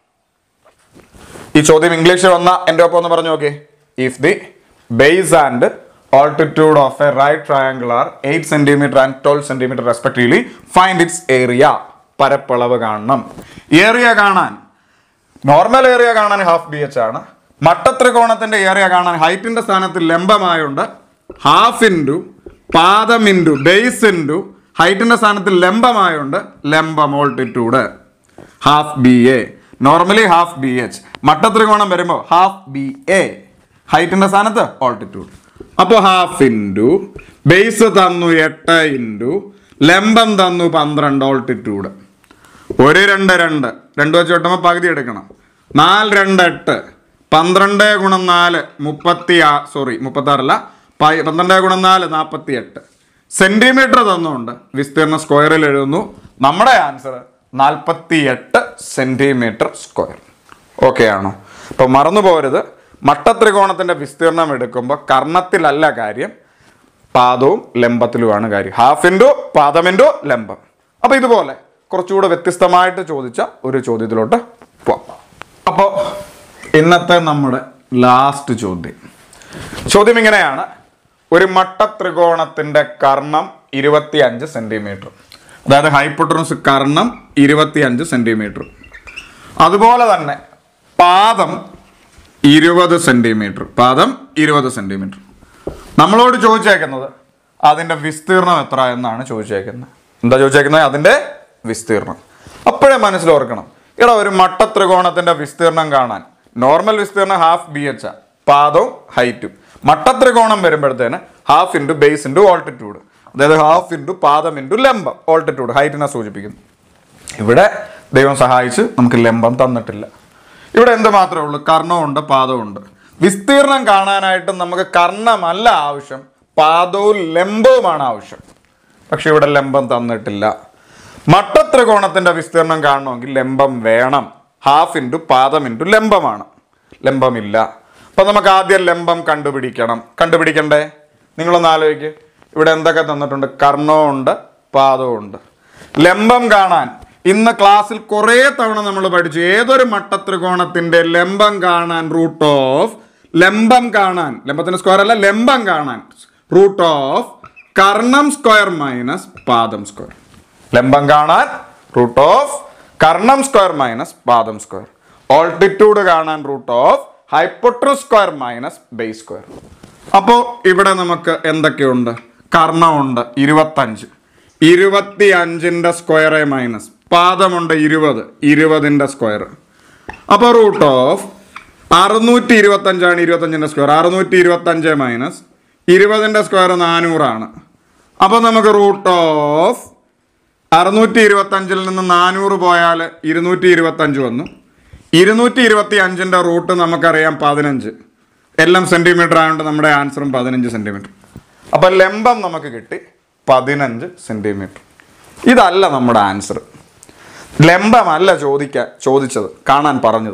ഈ ചോദ്യം ഇംഗ്ലീഷിൽ വന്ന എൻ്റെ ഒപ്പം ഒന്ന് പറഞ്ഞു നോക്കി if the base and altitude of a right triangle are eight centimetre and twelve centimetre respectively find its area പരപ്പളവ് കാണണം ഏരിയ കാണാൻ നോർമൽ ഏരിയ കാണാൻ ഹാഫ് ബി എച്ച് ആണ് മട്ടത്രികോണത്തിന്റെ ഏരിയ കാണാൻ ഹൈറ്റിന്റെ സ്ഥാനത്ത് ലംബമായുണ്ട് ഹാഫ് ഇൻറ്റു പാദം ഇൻറ്റു ബേസ് ഇൻറ്റു ഹൈറ്റിന്റെ സ്ഥാനത്ത് ലംബമായുണ്ട് ലംബം altitude half B A normally half B H മട്ടത്രികോണം വരുമ്പോൾ ഹാഫ് ബി എ ഹൈറ്റിന്റെ സ്ഥാനത്ത് ഓൾട്ടിറ്റ്യൂഡ് അപ്പോൾ ഹാഫ് ഇൻറ്റു ബേസ് തന്നു എട്ട് ഇൻറ്റു ലംബം തന്നു പന്ത്രണ്ട് ഓൾട്ടിറ്റ്യൂഡ് ഒരു രണ്ട് രണ്ട് രണ്ട് വെച്ച് വെട്ടുമ്പോൾ പകുതി എടുക്കണം നാല് രണ്ട് എട്ട് പന്ത്രണ്ട് ഗുണം നാല് മുപ്പത്തി ആ സോറി മുപ്പത്താറല്ല പ- പന്ത്രണ്ട് ഗുണം നാല് നാൽപ്പത്തി എട്ട് സെന്റിമീറ്റർ തന്നുകൊണ്ട് വിസ്തീർണ സ്ക്വയറിൽ എഴുതുന്നു നമ്മുടെ ആൻസർ നാൽപ്പത്തി എട്ട് സെന്റിമീറ്റർ സ്ക്വയർ ഓക്കെ ആണോ അപ്പൊ മറന്നു പോരുത് മട്ടത്രികോണത്തിന്റെ വിസ്തീർണം എടുക്കുമ്പോൾ കർണത്തിലല്ല കാര്യം പാദവും ലംബത്തിലുമാണ് കാര്യം ഹാഫ് ഇൻറ്റു പാദം ഇൻറ്റു ലംബം അപ്പൊ ഇതുപോലെ കുറച്ചുകൂടെ വ്യത്യസ്തമായിട്ട് ചോദിച്ച ഒരു ചോദ്യത്തിലോട്ട് പോവാം അപ്പോൾ ഇന്നത്തെ നമ്മുടെ ലാസ്റ്റ് ചോദ്യം ചോദ്യം ഇങ്ങനെയാണ് ഒരു മട്ട ത്രികോണത്തിന്റെ കർണം ഇരുപത്തി അഞ്ച് സെന്റിമീറ്റർ അതായത് ഹൈപ്പോട്ടറൻസ് കർണം ഇരുപത്തി അഞ്ച് സെന്റിമീറ്റർ അതുപോലെ തന്നെ പാദം ഇരുപത് സെന്റിമീറ്റർ പാദം ഇരുപത് സെന്റിമീറ്റർ നമ്മളോട് ചോദിച്ചേക്കുന്നത് അതിന്റെ വിസ്തീർണം എത്ര എന്നാണ് ചോദിച്ചേക്കുന്നത് എന്താ ചോദിച്ചേക്കുന്നത് അതിന്റെ വിസ്തീർണം അപ്പോഴേ മനസ്സിലോർക്കണം ഇവിടെ ഒരു മട്ട ത്രികോണത്തിന്റെ വിസ്തീർണം കാണാൻ നോർമൽ വിസ്തീർണം ഹാഫ് ബി എച്ച് പാദവും ഹൈറ്റും മട്ട ത്രികോണം വരുമ്പോഴത്തേന് half into base into altitude അതായത് ഹാഫ് ഇൻറ്റു പാദം ഇൻറ്റു ലംബം ഓൾട്ടിറ്റ്യൂഡ് ഹൈറ്റിനെ സൂചിപ്പിക്കുന്നു ഇവിടെ ദൈവം സഹായിച്ച് നമുക്ക് ലംബം തന്നിട്ടില്ല ഇവിടെ എന്ത് മാത്രമേ ഉള്ളൂ കർണമുണ്ട് പാദമുണ്ട് വിസ്തീർണം കാണാനായിട്ട് നമുക്ക് കർണമല്ല ആവശ്യം പാദവും ലംബവുമാണ് ആവശ്യം പക്ഷെ ഇവിടെ ലംബം തന്നിട്ടില്ല മട്ടത്രികോണത്തിന്റെ വിസ്തീർണം കാണണമെങ്കിൽ ലംബം വേണം ഹാഫ് ഇൻറ്റു പാദം ഇൻറ്റു ലംബമാണ് ലംബമില്ല അപ്പൊ നമുക്ക് ആദ്യം ലംബം കണ്ടുപിടിക്കണം കണ്ടുപിടിക്കണ്ടേ നിങ്ങളൊന്ന് ആലോചിക്ക് ഇവിടെ എന്തൊക്കെ തന്നിട്ടുണ്ട് കർണവുമുണ്ട് പാദവുമുണ്ട് ലംബം കാണാൻ ഇന്ന് ക്ലാസ്സിൽ കുറേ തവണ നമ്മൾ പഠിച്ചു ഏതൊരു മട്ടത്രികോണത്തിന്റെ ലംബം കാണാൻ റൂട്ട് ഓഫ് ലംബം കാണാൻ ലംബത്തിന്റെ സ്ക്വയർ അല്ല ലംബം കാണാൻ റൂട്ട് ഓഫ് കർണം സ്ക്വയർ മൈനസ് പാദം സ്ക്വയർ ലംബം കാണാൻ റൂട്ട് ഓഫ് കർണം സ്ക്വയർ മൈനസ് പാദം സ്ക്വയർ ഓൾട്ടിറ്റ്യൂഡ് കാണാൻ root of hypotenuse square minus base square അപ്പോൾ ഇവിടെ നമുക്ക് എന്തൊക്കെയുണ്ട് കർണമുണ്ട് ഇരുപത്തഞ്ച് ഇരുപത്തി അഞ്ചിൻ്റെ സ്ക്വയർ മൈനസ് പാദമുണ്ട് ഇരുപത് ഇരുപതിൻ്റെ സ്ക്വയർ അപ്പോൾ റൂട്ട് ഓഫ് അറുന്നൂറ്റി ഇരുപത്തഞ്ചാണ് ഇരുപത്തഞ്ചിൻ്റെ സ്ക്വയർ അറുന്നൂറ്റി ഇരുപത്തഞ്ച് മൈനസ് ഇരുപതിൻ്റെ സ്ക്വയർ നാനൂറാണ് അപ്പോൾ നമുക്ക് റൂട്ട് ഓഫ് അറുന്നൂറ്റി ഇരുപത്തഞ്ചിൽ നിന്ന് നാനൂറ് പോയാൽ ഇരുന്നൂറ്റി ഇരുപത്തഞ്ച് വന്നു ഇരുന്നൂറ്റി ഇരുപത്തി അഞ്ചിൻ്റെ റൂട്ട് നമുക്കറിയാം പതിനഞ്ച് എല്ലാം സെൻറ്റിമീറ്റർ ആയതുകൊണ്ട് നമ്മുടെ ആൻസറും പതിനഞ്ച് സെൻറ്റിമീറ്റർ അപ്പം ലംബം നമുക്ക് കിട്ടി പതിനഞ്ച് സെൻറ്റിമീറ്റർ ഇതല്ല നമ്മുടെ ആൻസർ ലംബമല്ല ചോദിക്കാൻ ചോദിച്ചത് കാണാൻ പറഞ്ഞത്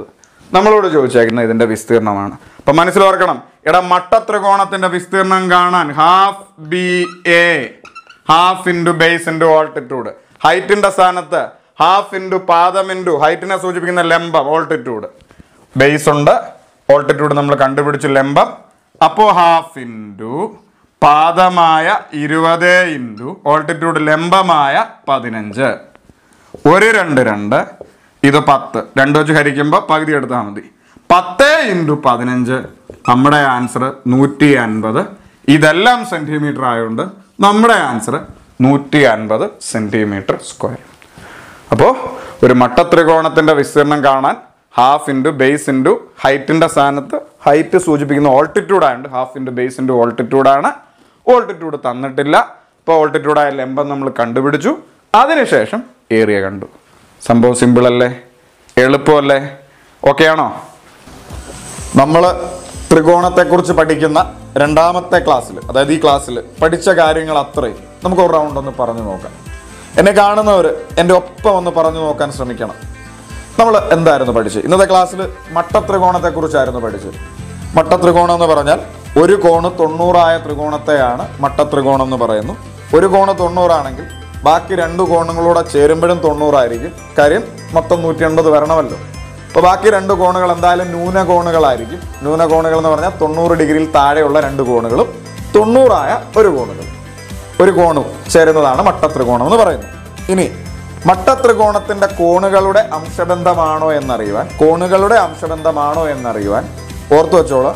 നമ്മളോട് ചോദിച്ചേക്കുന്നത് ഇതിന്റെ വിസ്തീർണമാണ് അപ്പൊ മനസ്സിലോർക്കണം എടാ മട്ട ത്രികോണത്തിന്റെ വിസ്തീർണം കാണാൻ half B A half into base into altitude ഹൈറ്റിന്റെ സ്ഥാനത്ത് ഹാഫ് ഇൻറ്റു പാദം ഇൻറ്റു ഹൈറ്റിനെ സൂചിപ്പിക്കുന്ന ലംബം ഓൾട്ടിറ്റ്യൂഡ് ബേസ് ഉണ്ട് ഓൾട്ടിറ്റ്യൂഡ് നമ്മൾ കണ്ടുപിടിച്ചു ലംബം അപ്പോൾ ഹാഫ് ഇൻറ്റു പാദമായ ഇരുപത് ഇൻറ്റു ഓൾട്ടിറ്റ്യൂഡ് ലംബമായ പതിനഞ്ച് ഒരു രണ്ട് രണ്ട് ഇത് പത്ത് രണ്ട് വെച്ച് ഹരിക്കുമ്പോൾ പകുതി എടുത്താൽ മതി പത്ത് ഇൻറ്റു പതിനഞ്ച് നമ്മുടെ ആൻസർ നൂറ്റി അൻപത് ഇതെല്ലാം സെൻറ്റിമീറ്റർ ആയതുകൊണ്ട് നമ്മുടെ ആൻസർ നൂറ്റി അൻപത് സെൻറ്റിമീറ്റർ സ്ക്വയർ അപ്പോൾ ഒരു മട്ടത്രികോണത്തിന്റെ വിസ്തീർണം കാണാൻ ഹാഫ് ഇൻറ്റു ബേസ് ഇൻറ്റു ഹൈറ്റിന്റെ സ്ഥാനത്ത് ഹൈറ്റ് സൂചിപ്പിക്കുന്ന ഓൾട്ടിറ്റ്യൂഡ് ആയതുകൊണ്ട് half into base into altitude ആണ് ഓൾട്ടിറ്റ്യൂഡ് തന്നിട്ടില്ല ഇപ്പോൾ ഓൾട്ടിറ്റ്യൂഡായ ലംബം നമ്മൾ കണ്ടുപിടിച്ചു അതിനുശേഷം ഏരിയ കണ്ടു സംഭവം സിമ്പിൾ അല്ലേ എളുപ്പമല്ലേ ഓക്കെ ആണോ നമ്മൾ ത്രികോണത്തെക്കുറിച്ച് പഠിക്കുന്ന രണ്ടാമത്തെ ക്ലാസ്സിൽ അതായത് ഈ ക്ലാസ്സിൽ പഠിച്ച കാര്യങ്ങൾ അത്രയും നമുക്ക് ഒരു റൗണ്ട് ഒന്ന് പറഞ്ഞു നോക്കാം എന്നെ കാണുന്നവർ എൻ്റെ ഒപ്പം ഒന്ന് പറഞ്ഞു നോക്കാൻ ശ്രമിക്കണം നമ്മൾ എന്തായിരുന്നു പഠിച്ചത് ഇന്നത്തെ ക്ലാസ്സിൽ മട്ടത്രികോണത്തെക്കുറിച്ചായിരുന്നു പഠിച്ചത് മട്ടത്രികോണം എന്ന് പറഞ്ഞാൽ ഒരു കോണ് തൊണ്ണൂറായ ത്രികോണത്തെയാണ് മട്ടത്രികോണം എന്ന് പറയുന്നു ഒരു കോണ് തൊണ്ണൂറാണെങ്കിൽ ബാക്കി രണ്ട് കോണുകളൂടെ ചേരുമ്പോഴും തൊണ്ണൂറായിരിക്കും കാര്യം മൊത്തം നൂറ്റി എൺപത് വരണമല്ലോ അപ്പോൾ ബാക്കി രണ്ട് കോണുകൾ എന്തായാലും ന്യൂന കോണുകളായിരിക്കും ന്യൂന കോണുകൾ എന്ന് പറഞ്ഞാൽ തൊണ്ണൂറ് ഡിഗ്രിയിൽ താഴെയുള്ള രണ്ട് കോണുകളും തൊണ്ണൂറായ ഒരു കോണുകളും ഒരു കോണും ചേരുന്നതാണ് മട്ടത്രികോണം എന്ന് പറയുന്നത് ഇനി മട്ടത്രികോണത്തിന്റെ കോണുകളുടെ അംശബന്ധമാണോ എന്നറിയുവാൻ കോണുകളുടെ അംശബന്ധമാണോ എന്നറിയുവാൻ ഓർത്തു വെച്ചോളൂ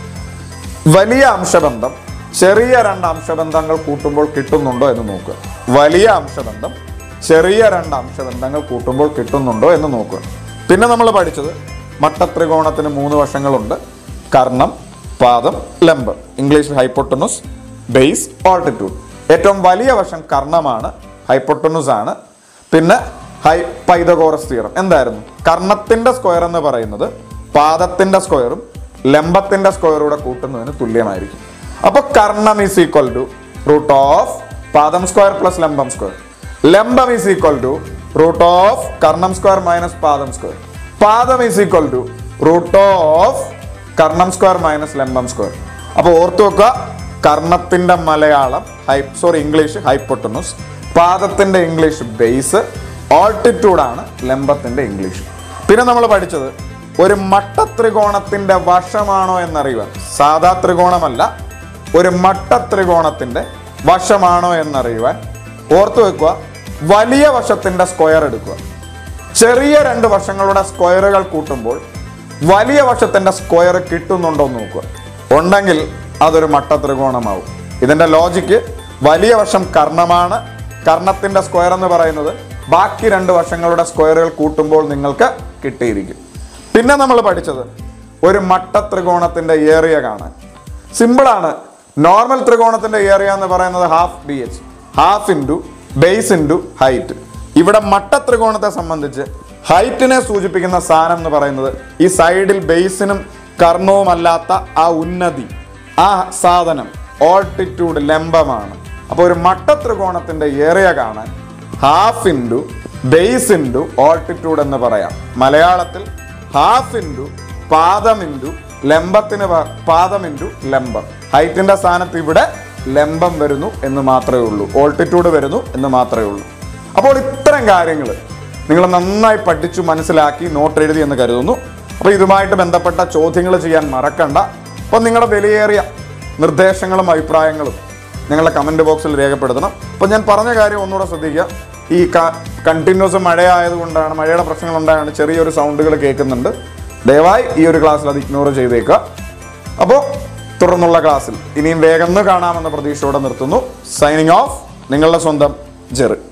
വലിയ അംശബന്ധം ചെറിയ രണ്ട് അംശബന്ധങ്ങൾ കൂട്ടുമ്പോൾ കിട്ടുന്നുണ്ടോ എന്ന് നോക്കുക വലിയ അംശബന്ധം ചെറിയ രണ്ട് അംശബന്ധങ്ങൾ കൂട്ടുമ്പോൾ കിട്ടുന്നുണ്ടോ എന്ന് നോക്കുക പിന്നെ നമ്മൾ പഠിച്ചത് മട്ടത്രികോണത്തിന് മൂന്ന് വശങ്ങളുണ്ട് കർണം പാദം ലംബം ഇംഗ്ലീഷിൽ ഹൈപ്പോട്ടനുസ് ബേസ് ഓൾട്ടിറ്റ്യൂഡ് ഏറ്റവും വലിയ വശം കർണമാണ് ഹൈപ്പോട്ടനുസ് ആണ് പിന്നെ ഹൈ പൈതകോറസ് തിയറം എന്തായിരുന്നു കർണത്തിന്റെ സ്ക്വയർ എന്ന് പറയുന്നത് പാദത്തിന്റെ സ്ക്വയറും ലംബത്തിന്റെ സ്ക്വയറൂടെ കൂട്ടുന്നതിന് തുല്യമായിരിക്കും അപ്പൊ കർണം is equal to root of പാദം സ്ക്വയർ പ്ലസ് ലംബം സ്ക്വയർ ലംബം is equal to root of കർണം സ്ക്വയർ മൈനസ് പാദം സ്ക്വയർ പാദം is equal to root of കർണം സ്ക്വയർ മൈനസ് ലംബം സ്ക്വയർ അപ്പോൾ ഓർത്തു വെക്കുക കർണത്തിന്റെ മലയാളം ഹൈ സോറി ഇംഗ്ലീഷ് ഹൈപ്പൊട്ടനുസ് പാദത്തിന്റെ ഇംഗ്ലീഷ് ബേസ് ഓൾട്ടിറ്റ്യൂഡ് ആണ് ലംബത്തിന്റെ ഇംഗ്ലീഷ് പിന്നെ നമ്മൾ പഠിച്ചത് ഒരു മട്ടത്രികോണത്തിന്റെ വശമാണോ എന്നറിയുവാൻ സാധാ ത്രികോണമല്ല ഒരു മട്ടത്രികോണത്തിന്റെ വശമാണോ എന്നറിയുവാൻ ഓർത്തു വെക്കുക വലിയ വശത്തിന്റെ സ്ക്വയർ എടുക്കുക ചെറിയ രണ്ട് വശങ്ങളുടെ സ്ക്വയറുകൾ കൂട്ടുമ്പോൾ വലിയ വശത്തിന്റെ സ്ക്വയർ കിട്ടുന്നുണ്ടോ എന്ന് നോക്കുക ഉണ്ടെങ്കിൽ അതൊരു മട്ടത്രികോണമാവും ഇതിന്റെ ലോജിക്ക് വലിയ വശം കർണമാണ് കർണത്തിന്റെ സ്ക്വയർ എന്ന് പറയുന്നത് ബാക്കി രണ്ട് വശങ്ങളുടെ സ്ക്വയറുകൾ കൂട്ടുമ്പോൾ നിങ്ങൾക്ക് കിട്ടിയിരിക്കും പിന്നെ നമ്മൾ പഠിച്ചത് ഒരു മട്ടത്രികോണത്തിന്റെ ഏറിയ കാണാൻ സിമ്പിളാണ് നോർമൽ ത്രികോണത്തിന്റെ ഏരിയ എന്ന് പറയുന്നത് half B H half into base into height ഇവിടെ മട്ട ത്രികോണത്തെ സംബന്ധിച്ച് ഹൈറ്റിനെ സൂചിപ്പിക്കുന്ന സാധനം എന്ന് പറയുന്നത് ഈ സൈഡിൽ ബേസിനും കർണവുമല്ലാത്ത ആ ഉന്നതി ആ സാധനം ഓൾട്ടിറ്റ്യൂഡ് ലംബമാണ് അപ്പോൾ ഒരു മട്ട ത്രികോണത്തിന്റെ ഏരിയ കാണാൻ half into base into altitude എന്ന് പറയാം മലയാളത്തിൽ ഹാഫ് ഇൻറ്റു പാദം ഇൻറ്റു ലംബത്തിന് പ- പാദം ഇൻറ്റു ലംബം ഹൈറ്റിന്റെ സ്ഥാനത്ത് ഇവിടെ ലംബം വരുന്നു എന്ന് മാത്രമേ ഉള്ളൂ ഓൾട്ടിറ്റ്യൂഡ് വരുന്നു എന്ന് മാത്രമേ ഉള്ളൂ അപ്പോൾ ഇത്തരം കാര്യങ്ങൾ നിങ്ങൾ നന്നായി പഠിച്ചു മനസ്സിലാക്കി നോട്ട് എഴുതി എന്ന് കരുതുന്നു അപ്പോൾ ഇതുമായിട്ട് ബന്ധപ്പെട്ട ചോദ്യങ്ങൾ ചെയ്യാൻ മറക്കണ്ട അപ്പോൾ നിങ്ങളുടെ വിലയേറിയ നിർദ്ദേശങ്ങളും അഭിപ്രായങ്ങളും നിങ്ങളുടെ കമൻറ്റ് ബോക്സിൽ രേഖപ്പെടുത്തണം അപ്പോൾ ഞാൻ പറഞ്ഞ കാര്യം ഒന്നുകൂടെ ശ്രദ്ധിക്കുക ഈ കണ്ടിന്യൂസ് മഴയായതുകൊണ്ടാണ് മഴയുടെ പ്രശ്നങ്ങൾ ഉണ്ടായാണ് ചെറിയൊരു സൗണ്ടുകൾ കേൾക്കുന്നുണ്ട് ദയവായി ഈ ഒരു ക്ലാസ്സിൽ അത് ഇഗ്നോർ ചെയ്തേക്കുക അപ്പോൾ തുടർന്നുള്ള ക്ലാസ്സിൽ ഇനിയും വേഗം കാണാമെന്ന പ്രതീക്ഷയോടെ നിർത്തുന്നു സൈനിങ് ഓഫ് നിങ്ങളുടെ സ്വന്തം ജെറി